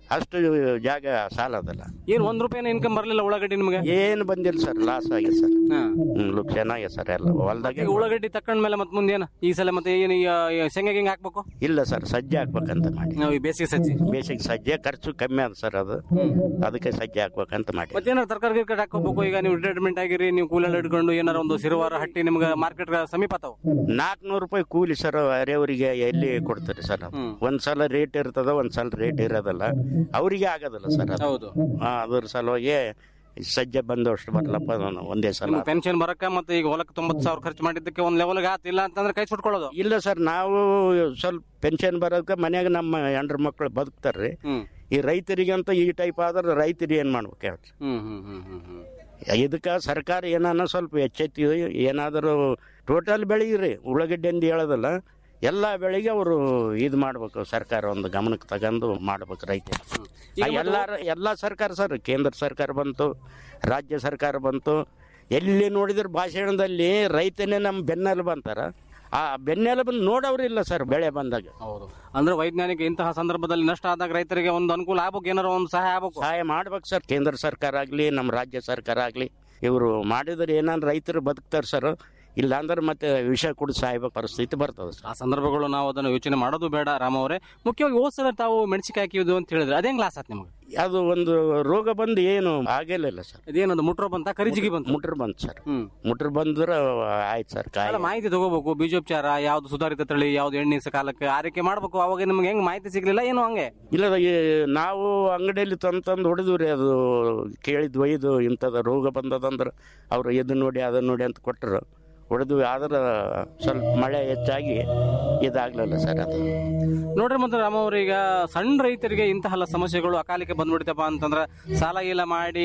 ಅಷ್ಟು ಜಾಗ ಸಾಲದಲ್ಲ ಏನ್ ಒಂದ್ ರೂಪಾಯಿನ ಇನ್ಕಮ್ ಬರ್ಲಿಲ್ಲ ಉಳ್ಳಾಗಡ್ಡಿ ನಿಮ್ಗೆ ಏನು ಬಂದಿಲ್ಲ ಸರ್ ಲಾಸ್ ಆಗಿದೆ ಸರ್ ಹಾ. ಹ್ಮ್ ಲುಕ್ಷಣ ಆಗಿದೆ ಸರ್ ಎಲ್ಲ ಹೊಲ್ದಾಗೆ ಈಗ ಉಳ್ಳಾಗಡ್ಡಿ ತಕೊಂಡ್ ಮೇಲೆ ಮತ್ತೆ ಮುಂದೆ ಏನ ಈ ಸಲ ಮತ್ತೆ ಏನು ಈ, ಆ, ಶೇಂಗಾಗೆ ಹಿಂಗ್ ಹಾಕ್ಬೇಕು ಇಲ್ಲ ಸರ್ ಸಜ್ಜೆ ಹಾಕ್ಬೇಕಂತ ಮಾಡಿ ನಾವು ಈ ಬೇಸಿಗೆ ಸಜ್ಜಿ ಬೇಸಿಗೆ ಸಜ್ಜೆ ಖರ್ಚು ಕಮ್ಮಿ ಅದ ಸರ್ ಅದು ಅದಕ್ಕೆ ಸಜ್ಜೆ ಹಾಕ್ಬೇಕಂತ ಮಾಡಿ ಮತ್ತೇನಾರು ತರಕಾರಿ ಗಿರ್ಕಾರಿ ಹಾಕೋಬೇಕು ಈಗ ನೀವು ರಿಟೈರ್ಮೆಂಟ್ ಆಗಿರಿ ನೀವು ಕೂಲೆಲ್ಲ ಹಿಡ್ಕೊಂಡು ಏನಾರ ಒಂದು ಸಿರುವಾರ ಹಟ್ಟಿ ನಿಮ್ಗೆ ಮಾರ್ಕೆಟ್ ಸಮೀಪ ಆತಾವ ನಾಲ್ಕುನೂರು ರೂಪಾಯಿ ಕೂಲಿ ಸರ್ ಅರೆಯವರಿಗೆ ಎಲ್ಲಿ ಕೊಡ್ತಾರೆ ಸರ್ ಅದು? ಒಂದ್ ಸಲ ರೇಟ್ ಇರ್ತದ ಒಂದ್ ಸಲ ರೇಟ್ ಇರೋದಲ್ಲ ಅವರಿಗೆ ಆಗೋದಿಲ್ಲ ಸರ್ ಅದು ಹೌದು ಹಾ, ಅದ್ರ ಸಲುವಾಗಿ ಸಜ್ಜೆ ಬಂದಷ್ಟು ಬರ್ಲಪ್ಪ ನಾನು ಒಂದೇ ಸಲ ಪೆನ್ಷನ್ ಬರಕ ಮತ್ತೆ ಈಗ ಹೊಲಕ್ಕೆ ತೊಂಬತ್ತು ಸಾವಿರ ಖರ್ಚು ಮಾಡಿದ್ದಕ್ಕೆ ಒಂದ್ ಲೆವೆಲ್ಗೆ ಆತಿಲ್ಲ ಅಂತಂದ್ರೆ ಕೈ ಸುಟ್ಕೊಳ್ಳೋದು ಇಲ್ಲ ಸರ್ ನಾವು ಸ್ವಲ್ಪ ಪೆನ್ಷನ್ ಬರೋದಕ್ಕೆ ಮನ್ಯಾಗ ನಮ್ಮ ಹೆಂಡ್ರ ಮಕ್ಕಳು ಬದುಕ್ತಾರ್ರಿ ಹ್ಮ್ ಈ ರೈತರಿಗಂತ ಈ ಟೈಪ್ ಆದ್ರೆ ರೈತರು ಏನ್ ಮಾಡ್ಬೇಕು ಹೇಳ್ರಿ ಹ್ಮ್ ಹ್ಮ್ ಹ್ಮ್ ಹ್ಮ್ ಹ್ಮ್ ಇದಕ್ಕೆ ಸರ್ಕಾರ ಏನಾನ ಸ್ವಲ್ಪ ಎಚ್ಚೆತ್ತಿ ಏನಾದರೂ ಟೋಟಲ್ ಬೆಳೆಯಿರಿ ಉಳ್ಳಾಗಡ್ಡಿ ಅಂತ ಹೇಳೋದಲ್ಲ ಎಲ್ಲ ಬೆಳೆಗೆ ಅವರು ಇದು ಮಾಡ್ಬೇಕು ಸರ್ಕಾರ ಒಂದು ಗಮನಕ್ಕೆ ತಗೊಂಡು ಮಾಡ್ಬೇಕು ರೈತ ಎಲ್ಲ ಎಲ್ಲ ಸರ್ಕಾರ ಸರ್ ಕೇಂದ್ರ ಸರ್ಕಾರ ಬಂತು ರಾಜ್ಯ ಸರ್ಕಾರ ಬಂತು ಎಲ್ಲಿ ನೋಡಿದ್ರೆ ಭಾಷಣದಲ್ಲಿ ರೈತನೇ ನಮ್ಮ ಬೆನ್ನೆಲುಬು ಅಂತಾರ ಆ ಬೆನ್ನೆಲುಬು ನೋಡೋರಿಲ್ಲ ಸರ್ ಬೆಳೆ ಬಂದಾಗ ಹೌದು ಅಂದ್ರೆ ವೈಜ್ಞಾನಿಕ ಇಂತಹ ಸಂದರ್ಭದಲ್ಲಿ ನಷ್ಟ ಆದಾಗ ರೈತರಿಗೆ ಒಂದು ಅನುಕೂಲ ಆಗ್ಬೇಕು ಏನಾರ ಒಂದು ಸಹಾಯ ಆಗ್ಬೇಕು ಸಹಾಯ ಮಾಡ್ಬೇಕು ಸರ್ ಕೇಂದ್ರ ಸರ್ಕಾರ ಆಗಲಿ ನಮ್ಮ ರಾಜ್ಯ ಸರ್ಕಾರ ಆಗಲಿ ಇವರು ಮಾಡಿದ್ರೆ ಏನಾದ್ರು ರೈತರು ಬದುಕ್ತಾರೆ ಸರ್ ಇಲ್ಲ ಅಂದ್ರೆ ಮತ್ತೆ ವಿಷ ಕುಡಿದು ಸಾಯ್ಬೇಕು ಪರಿಸ್ಥಿತಿ ಬರ್ತದೆ ಸರ್ ಆ ಸಂದರ್ಭಗಳು ನಾವು ಅದನ್ನು ಯೋಚನೆ ಮಾಡೋದು ಬೇಡ ರಾಮ ಅವರೇ ಮುಖ್ಯವಾಗಿ ಹೋದ ಸಲ ತಾವು ಮೆಣಸಿಕಾಯಿ ಹಾಕಿದ್ದು ಅಂತ ಹೇಳಿದ್ರೆ ಅದೇ ಲಾಸ್ ಆತ್ ನಿಮ್ಗೆ ಅದು ಒಂದು ರೋಗ ಬಂದು ಏನು ಆಗಿಲ್ಲ ಸರ್ ಅದೇನದು ಮುಟ್ರೋ ಬಂತ ಕರಿಜಿಗಿ ಬಂತು ಮುಟ್ರ್ ಬಂತು ಸರ್ ಹ್ಮ್ ಮುಟ್ರ್ ಬಂದ್ರೆ ಆಯ್ತು ಸರ್ ಕಾಯಿ ಅಲ್ಲ, ಮಾಹಿತಿ ತಗೋಬೇಕು ಬೀಜೋಪಚಾರ ಯಾವ್ದು ಸುಧಾರಿತ ತಳಿ ಯಾವ್ದು ಎಣ್ಣೆ ಕಾಲಕ್ಕೆ ಆರೈಕೆ ಮಾಡ್ಬೇಕು ಅವಾಗ ನಿಮ್ಗೆ ಹೆಂಗ್ ಮಾಹಿತಿ ಸಿಗ್ಲಿಲ್ಲ ಏನು ಹಂಗೆ ಇಲ್ಲ ಈ ನಾವು ಅಂಗಡಿಯಲ್ಲಿ ತಂದು ತಂದು ಹೊಡೆದ್ವಿ ರೀ ಅದು ಕೇಳಿದ್ ಒಯ್ದು ಇಂಥದ್ದು ರೋಗ ಬಂದದಂದ್ರೆ ಅವ್ರು ಇದನ್ನ ನೋಡಿ ಅದನ್ನ ನೋಡಿ ಅಂತ ಕೊಟ್ಟರು ಹೊಡೆದ್ವಿ ಆದ್ರೆ ಸ್ವಲ್ಪ ಮಳೆ ಹೆಚ್ಚಾಗಿ ಇದಾಗ್ಲಿಲ್ಲ ಸರ್ ಅದು ನೋಡ್ರಿ ಮತ್ತೆ ರಾಮ ಅವ್ರ ಈಗ ಸಣ್ಣ ರೈತರಿಗೆ ಇಂತಹ ಸಮಸ್ಯೆಗಳು ಅಕಾಲಿಕ ಬಂದ್ಬಿಡ್ತಪ್ಪ ಅಂತಂದ್ರ ಸಾಲ ಗೀಲ ಮಾಡಿ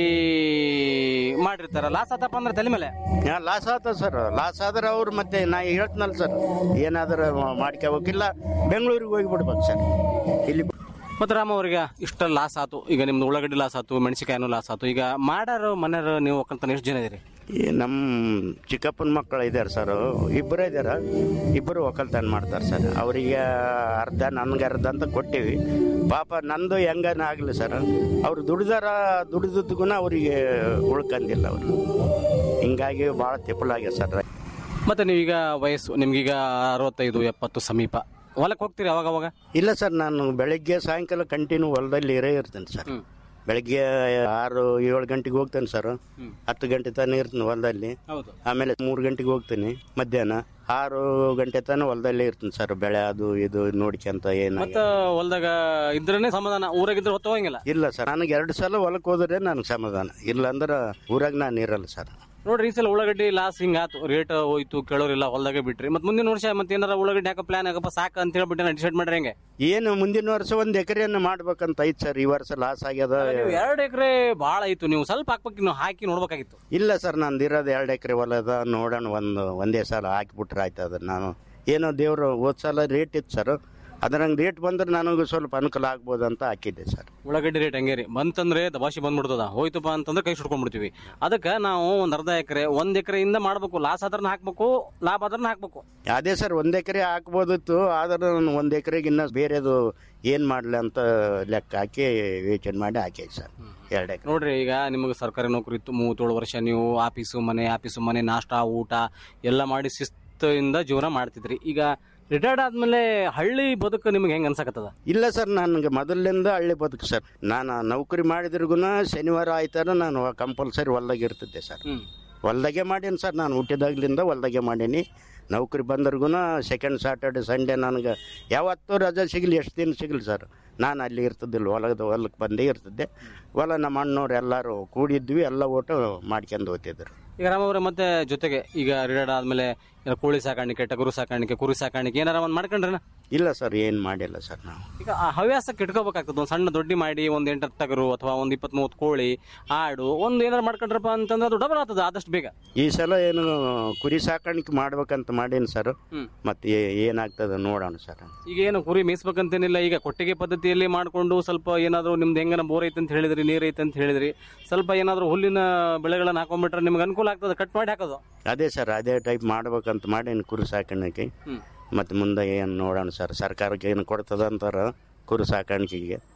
ಮಾಡಿರ್ತಾರ ಲಾಸ್ ಆತಪ್ಪ ಅಂದ್ರೆ ತಲೆ ಮೇಲೆ ಲಾಸ್ ಆತ ಸರ್ ಲಾಸ್ ಆದ್ರೆ ಅವ್ರು ಮತ್ತೆ ನಾ ಹೇಳ್ತೀನಲ್ಲ ಸರ್ ಏನಾದರೂ ಮಾಡ್ಕೋಬೇಕಿಲ್ಲ ಬೆಂಗಳೂರಿಗೆ ಹೋಗಿಬಿಡ್ಬೇಕು ಸರ್ ಇಲ್ಲಿ ಮತ್ತೆ ರಾಮ ಅವ್ರಿಗೆ ಇಷ್ಟ ಲಾಸ್ ಆತು ಈಗ ನಿಮ್ದು ಉಳ್ಳಾಗಡ್ಡಿ ಲಾಸ್ ಆತು ಮೆಣಸಿಕಾಯಿನೂ ಲಾಸ್ ಆತು ಈಗ ಮಾಡಾರು ಮನೆಯವರು ನೀವು ಒಕ್ಕಲ್ತನ ಎಷ್ಟು ಜನ ಇದೀರಿ ಈ ನಮ್ಮ ಚಿಕ್ಕಪ್ಪನ ಮಕ್ಕಳು ಇದ್ದಾರೆ ಸರ್ ಇಬ್ಬರೇ ಇದ್ದಾರೆ ಇಬ್ಬರು ಒಕ್ಕಲ್ತನ ಮಾಡ್ತಾರೆ ಸರ್ ಅವರಿಗೆ ಅರ್ಧ ನನ್ಗೆ ಅರ್ಧ ಅಂತ ಕೊಟ್ಟಿವಿ ಪಾಪ ನಂದು ಹೆಂಗನ ಆಗಲಿ ಸರ್ ಅವ್ರು ದುಡ್ದಾರ ದುಡಿದದ್ದುಗೂ ಅವರಿಗೆ ಉಳ್ಕಂದಿಲ್ಲ ಅವರು ಹಿಂಗಾಗಿ ಭಾಳ ತಿಪ್ಪಲಾಗ್ಯ ಸರ್ ಮತ್ತೆ ನೀವೀಗ ವಯಸ್ಸು ನಿಮ್ಗೀಗ ಅರವತ್ತೈದು ಎಪ್ಪತ್ತು ಸಮೀಪ ಹೊಲಕ್ಕೆ ಹೋಗ್ತೀರಿ ಅವಾಗ ಅವಾಗ ಇಲ್ಲ ಸರ್ ನಾನು ಬೆಳಗ್ಗೆ ಸಾಯಂಕಾಲ ಕಂಟಿನ್ಯೂ ಹೊಲದಲ್ಲಿ ಇರೇ ಇರ್ತೇನೆ ಸರ್ ಬೆಳಗ್ಗೆ ಆರು ಏಳು ಗಂಟೆಗೆ ಹೋಗ್ತೇನೆ ಸರ್ ಹತ್ತು ಗಂಟೆ ತನಕ ಇರ್ತೀನಿ ಹೊಲದಲ್ಲಿ ಹೌದು ಆಮೇಲೆ ಮೂರು ಗಂಟೆಗೆ ಹೋಗ್ತೀನಿ ಮಧ್ಯಾಹ್ನ ಆರು ಗಂಟೆ ತನಕ ಹೊಲದಲ್ಲೇ ಇರ್ತೀನಿ ಸರ್ ಬೆಳೆ ಅದು ಇದು ನೋಡ್ಕೊಂತ ಏನ ಮತ್ತ ಹೊಲ್ದಾಗ ಇದ್ರೇನೆ ಸಮಾಧಾನ ಊರಾಗಿದ್ರೆ ಹೊತ್ತು ಹೋಗಂಗಿಲ್ಲ ಇಲ್ಲ ಸರ್ ನನಗೆ ಎರಡು ಸಲ ಹೊಲಕ್ಕೆ ಹೋದ್ರೆ ನನಗೆ ಸಮಾಧಾನ ಇಲ್ಲ ಅಂದ್ರೆ ಊರಾಗ ನಾನು ಇರಲ್ಲ ಸರ್ ನೋಡ್ರಿ ಈ ಸಲ ಉಳ್ಳಾಗಡ್ಡಿ ಲಾಸ್ ಹಿಂಗ ಆತು ರೇಟ್ ಹೋಯ್ತು ಕೇಳೋರಿಲ್ಲ ಹೊಲ್ದಾಗೆ ಬಿಟ್ರಿ ಮತ್ತೆ ಮುಂದಿನ ವರ್ಷ ಮತ್ತೆ ಏನಾರ ಉಳ್ಳಾಗಡ್ಡಿ ಹಾಕೋ ಪ್ಲಾನ್ ಆಗಪ್ಪ ಸಾಕ ಅಂತ ಹೇಳ್ಬಿಟ್ಟು ಡಿಸೈಡ್ ಮಾಡ್ರಿ ಹೆಂಗೆ ಏನು ಮುಂದಿನ ವರ್ಷ ಒಂದು ಎಕರೆಯನ್ನು ಮಾಡ್ಬೇಕಂತ ಐತ್ ಸರ್ ಈ ವರ್ಷ ಲಾಸ್ ಆಗ್ಯದ ನೀವು ಎರಡು ಎಕರೆ ಭಾಳ ಆಯ್ತು ನೀವು ಸ್ವಲ್ಪ ಹಾಕ್ಬೇಕು ನೀವು ಹಾಕಿ ನೋಡ್ಬೇಕಾಗಿತ್ತು ಇಲ್ಲ ಸರ್ ನಂದು ಇರೋದು ಎರಡು ಎಕರೆ ಹೊಲ ಅದ ನೋಡೋಣ ಒಂದು ಒಂದೇ ಸಲ ಹಾಕಿಬಿಟ್ರೆ ಆಯ್ತು ಅದನ್ನ ನಾನು ಏನೋ ದೇವ್ರು ಹೋದ್ ಸಲ ರೇಟ್ ಇತ್ತು ಸರ್ ಅದ್ರಂಗೆ ರೇಟ್ ಬಂದ್ರೆ ನನಗೂ ಸ್ವಲ್ಪ ಅನುಕೂಲ ಆಗ್ಬೋದು ಅಂತ ಹಾಕಿದ್ದೆ ಸರ್ ಉಳ್ಳಾಗಡ್ಡಿ ರೇಟ್ ಹಂಗೆ ರೀ ಬಂತಂದ್ರೆ ದಬಾಶಿ ಬಂದ್ಬಿಡ್ತದ ಹೋಯ್ತಪ್ಪ ಅಂತಂದ್ರೆ ಕೈ ಸುಟ್ಕೊಂಡ್ಬಿಡ್ತೀವಿ ಅದಕ್ಕೆ ನಾವು ಒಂದು ಅರ್ಧ ಎಕರೆ ಒಂದ್ ಎಕರೆಯಿಂದ ಮಾಡ್ಬೇಕು ಲಾಸ್ ಆದ್ರನ್ನ ಹಾಕ್ಬೇಕು ಲಾಭ ಆದ್ರನ್ನ ಹಾಕ್ಬೇಕು ಅದೇ ಸರ್ ಒಂದು ಎಕರೆ ಹಾಕ್ಬೋದಿತ್ತು ಆದ್ರೆ ನಾನು ಒಂದು ಎಕರೆಗೆ ಇನ್ನೂ ಬೇರೆದು ಏನು ಮಾಡಲಿ ಅಂತ ಲೆಕ್ಕ ಹಾಕಿ ಯೋಚನೆ ಮಾಡಿ ಹಾಕಿ ಸರ್ ಎರಡು ಎಕರೆ ನೋಡ್ರಿ ಈಗ ನಿಮಗೆ ಸರ್ಕಾರಿ ನೌಕರಿ ಇತ್ತು ಮೂವತ್ತೇಳು ವರ್ಷ ನೀವು ಆಫೀಸು ಮನೆ ಆಫೀಸು ಮನೆ ನಾಷ್ಟ ಊಟ ಎಲ್ಲ ಮಾಡಿ ಶಿಸ್ತಿಂದ ಜೀವನ ಮಾಡ್ತಿದ್ರಿ ಈಗ ರಿಟೈರ್ಡ್ ಆದ್ಮೇಲೆ ಹಳ್ಳಿ ಬದುಕು ನಿಮ್ಗೆ ಹೆಂಗ್ ಅನ್ಸಕತ್ತದ ಇಲ್ಲ ಸರ್ ನನಗೆ ಮೊದಲಿಂದ ಹಳ್ಳಿ ಬದುಕು ಸರ್ ನಾನು ನೌಕರಿ ಮಾಡಿದ್ರಿಗುನ ಶನಿವಾರ ಆಯ್ತಾರ ನಾನು ಕಂಪಲ್ಸರಿ ಹೊಲ್ದಾಗೆ ಇರ್ತಿದ್ದೆ ಸರ್ ಹೊಲ್ದಾಗೆ ಮಾಡೀನಿ ಸರ್ ನಾನು ಹುಟ್ಟಿದಾಗ್ಲಿಂದ ಹೊಲ್ದಾಗೆ ಮಾಡೀನಿ ನೌಕರಿ ಬಂದ್ರಿಗುನ ಸೆಕೆಂಡ್ ಸಾಟರ್ಡೆ ಸಂಡೇ ನನಗೆ ಯಾವತ್ತೂ ರಜೆ ಸಿಗಲಿ ಎಷ್ಟು ದಿನ ಸಿಗಲಿ ಸರ್ ನಾನು ಅಲ್ಲಿ ಇರ್ತಿದ್ದಿಲ್ಲ ಹೊಲದ ಹೊಲಕ್ಕೆ ಬಂದೇ ಇರ್ತಿದ್ದೆ ಹೊಲ ನಮ್ಮ ಅಣ್ಣವ್ರು ಎಲ್ಲರೂ ಕೂಡಿದ್ವಿ ಎಲ್ಲ ಓಟು ಮಾಡ್ಕೊಂಡು ಹೋಗ್ತಿದ್ರು ಈಗ ರಾಮವ್ರೆ ಮತ್ತೆ ಜೊತೆಗೆ ಈಗ ರಿಟೈರ್ಡ್ ಆದ್ಮೇಲೆ ಏನಾರ ಕೋಳಿ ಸಾಕಾಣಿಕೆ ಟಗರು ಸಾಕಾಣಿಕೆ ಕುರಿ ಸಾಕಾಣಿಕೆ ಏನಾರ ಒಂದ್ ಮಾಡ್ಕೊಂಡ್ರನ ಇಲ್ಲ ಸರ್ ಏನು ಮಾಡಿಲ್ಲ ಸರ್ ನಾವು ಈಗ ಆ ಹವ್ಯಾಸಕ್ಕೆ ಇಟ್ಕೋಬೇಕಾಗ್ತದೆ ಒಂದು ಸಣ್ಣ ದೊಡ್ಡಿ ಮಾಡಿ ಒಂದ್ ಎಂಟು ಟಗರು ಅಥವಾ ಒಂದ್ ಇಪ್ಪತ್ತ್ ಮೂವತ್ತು ಕೋಳಿ ಆಡು ಒಂದು ಏನಾರ ಮಾಡ್ಕೊಂಡ್ರಪ್ಪ ಅಂತಂದ್ರೆ ಅದು ಡಬಲ್ ಆಗ್ತದೆ ಆದಷ್ಟು ಬೇಗ ಈ ಸಲ ಏನು ಕುರಿ ಸಾಕಾಣಿಕೆ ಮಾಡ್ಬೇಕಂತ ಮಾಡೀನಿ ಸರ್ ಹ್ಮ್. ಮತ್ತೆ ಏ- ಏನಾಗ್ತದೆ ನೋಡೋಣ ಸರ್ ಈಗ ಏನು ಕುರಿ ಮೇಯಿಸ್ಬೇಕಂತೇನಿಲ್ಲ ಈಗ ಕೊಟ್ಟಿಗೆ ಪದ್ಧತಿಯಲ್ಲಿ ಮಾಡ್ಕೊಂಡು ಸ್ವಲ್ಪ ಏನಾದ್ರು ನಿಮ್ದು ಹೆಂಗನ ಬೋರ್ ಐತೆ ಅಂತ ಹೇಳಿದ್ರಿ ನೀರ್ ಐತೆ ಅಂತ ಹೇಳಿದ್ರಿ ಸ್ವಲ್ಪ ಏನಾದ್ರು ಹುಲ್ಲಿನ ಬೆಳೆಗಳನ್ನ ಹಾಕೊಂಡ್ಬಿಟ್ರೆ ನಿಮ್ಗೆ ಅನುಕೂಲ ಆಗ್ತದೆ ಕಟ್ ಮಾಡಿ ಹಾಕೋದು ಅದೇ ಸರ್ ಅದೇ ಟೈಪ್ ಮಾಡ್ಬೇಕಂತ ಮಾಡೀನಿ ಕುರಿ ಸಾಕಾಣಿಕೆ ಹ್ಮ್. ಮತ್ತೆ ಮುಂದೆ ಏನು ನೋಡೋಣ ಸರ್ ಸರ್ಕಾರಕ್ಕೆ ಏನು ಕೊಡ್ತದ ಅಂತಾರ ಕುರಿ ಸಾಕಾಣಿಕೆಗೆ ಹ್ಮ್.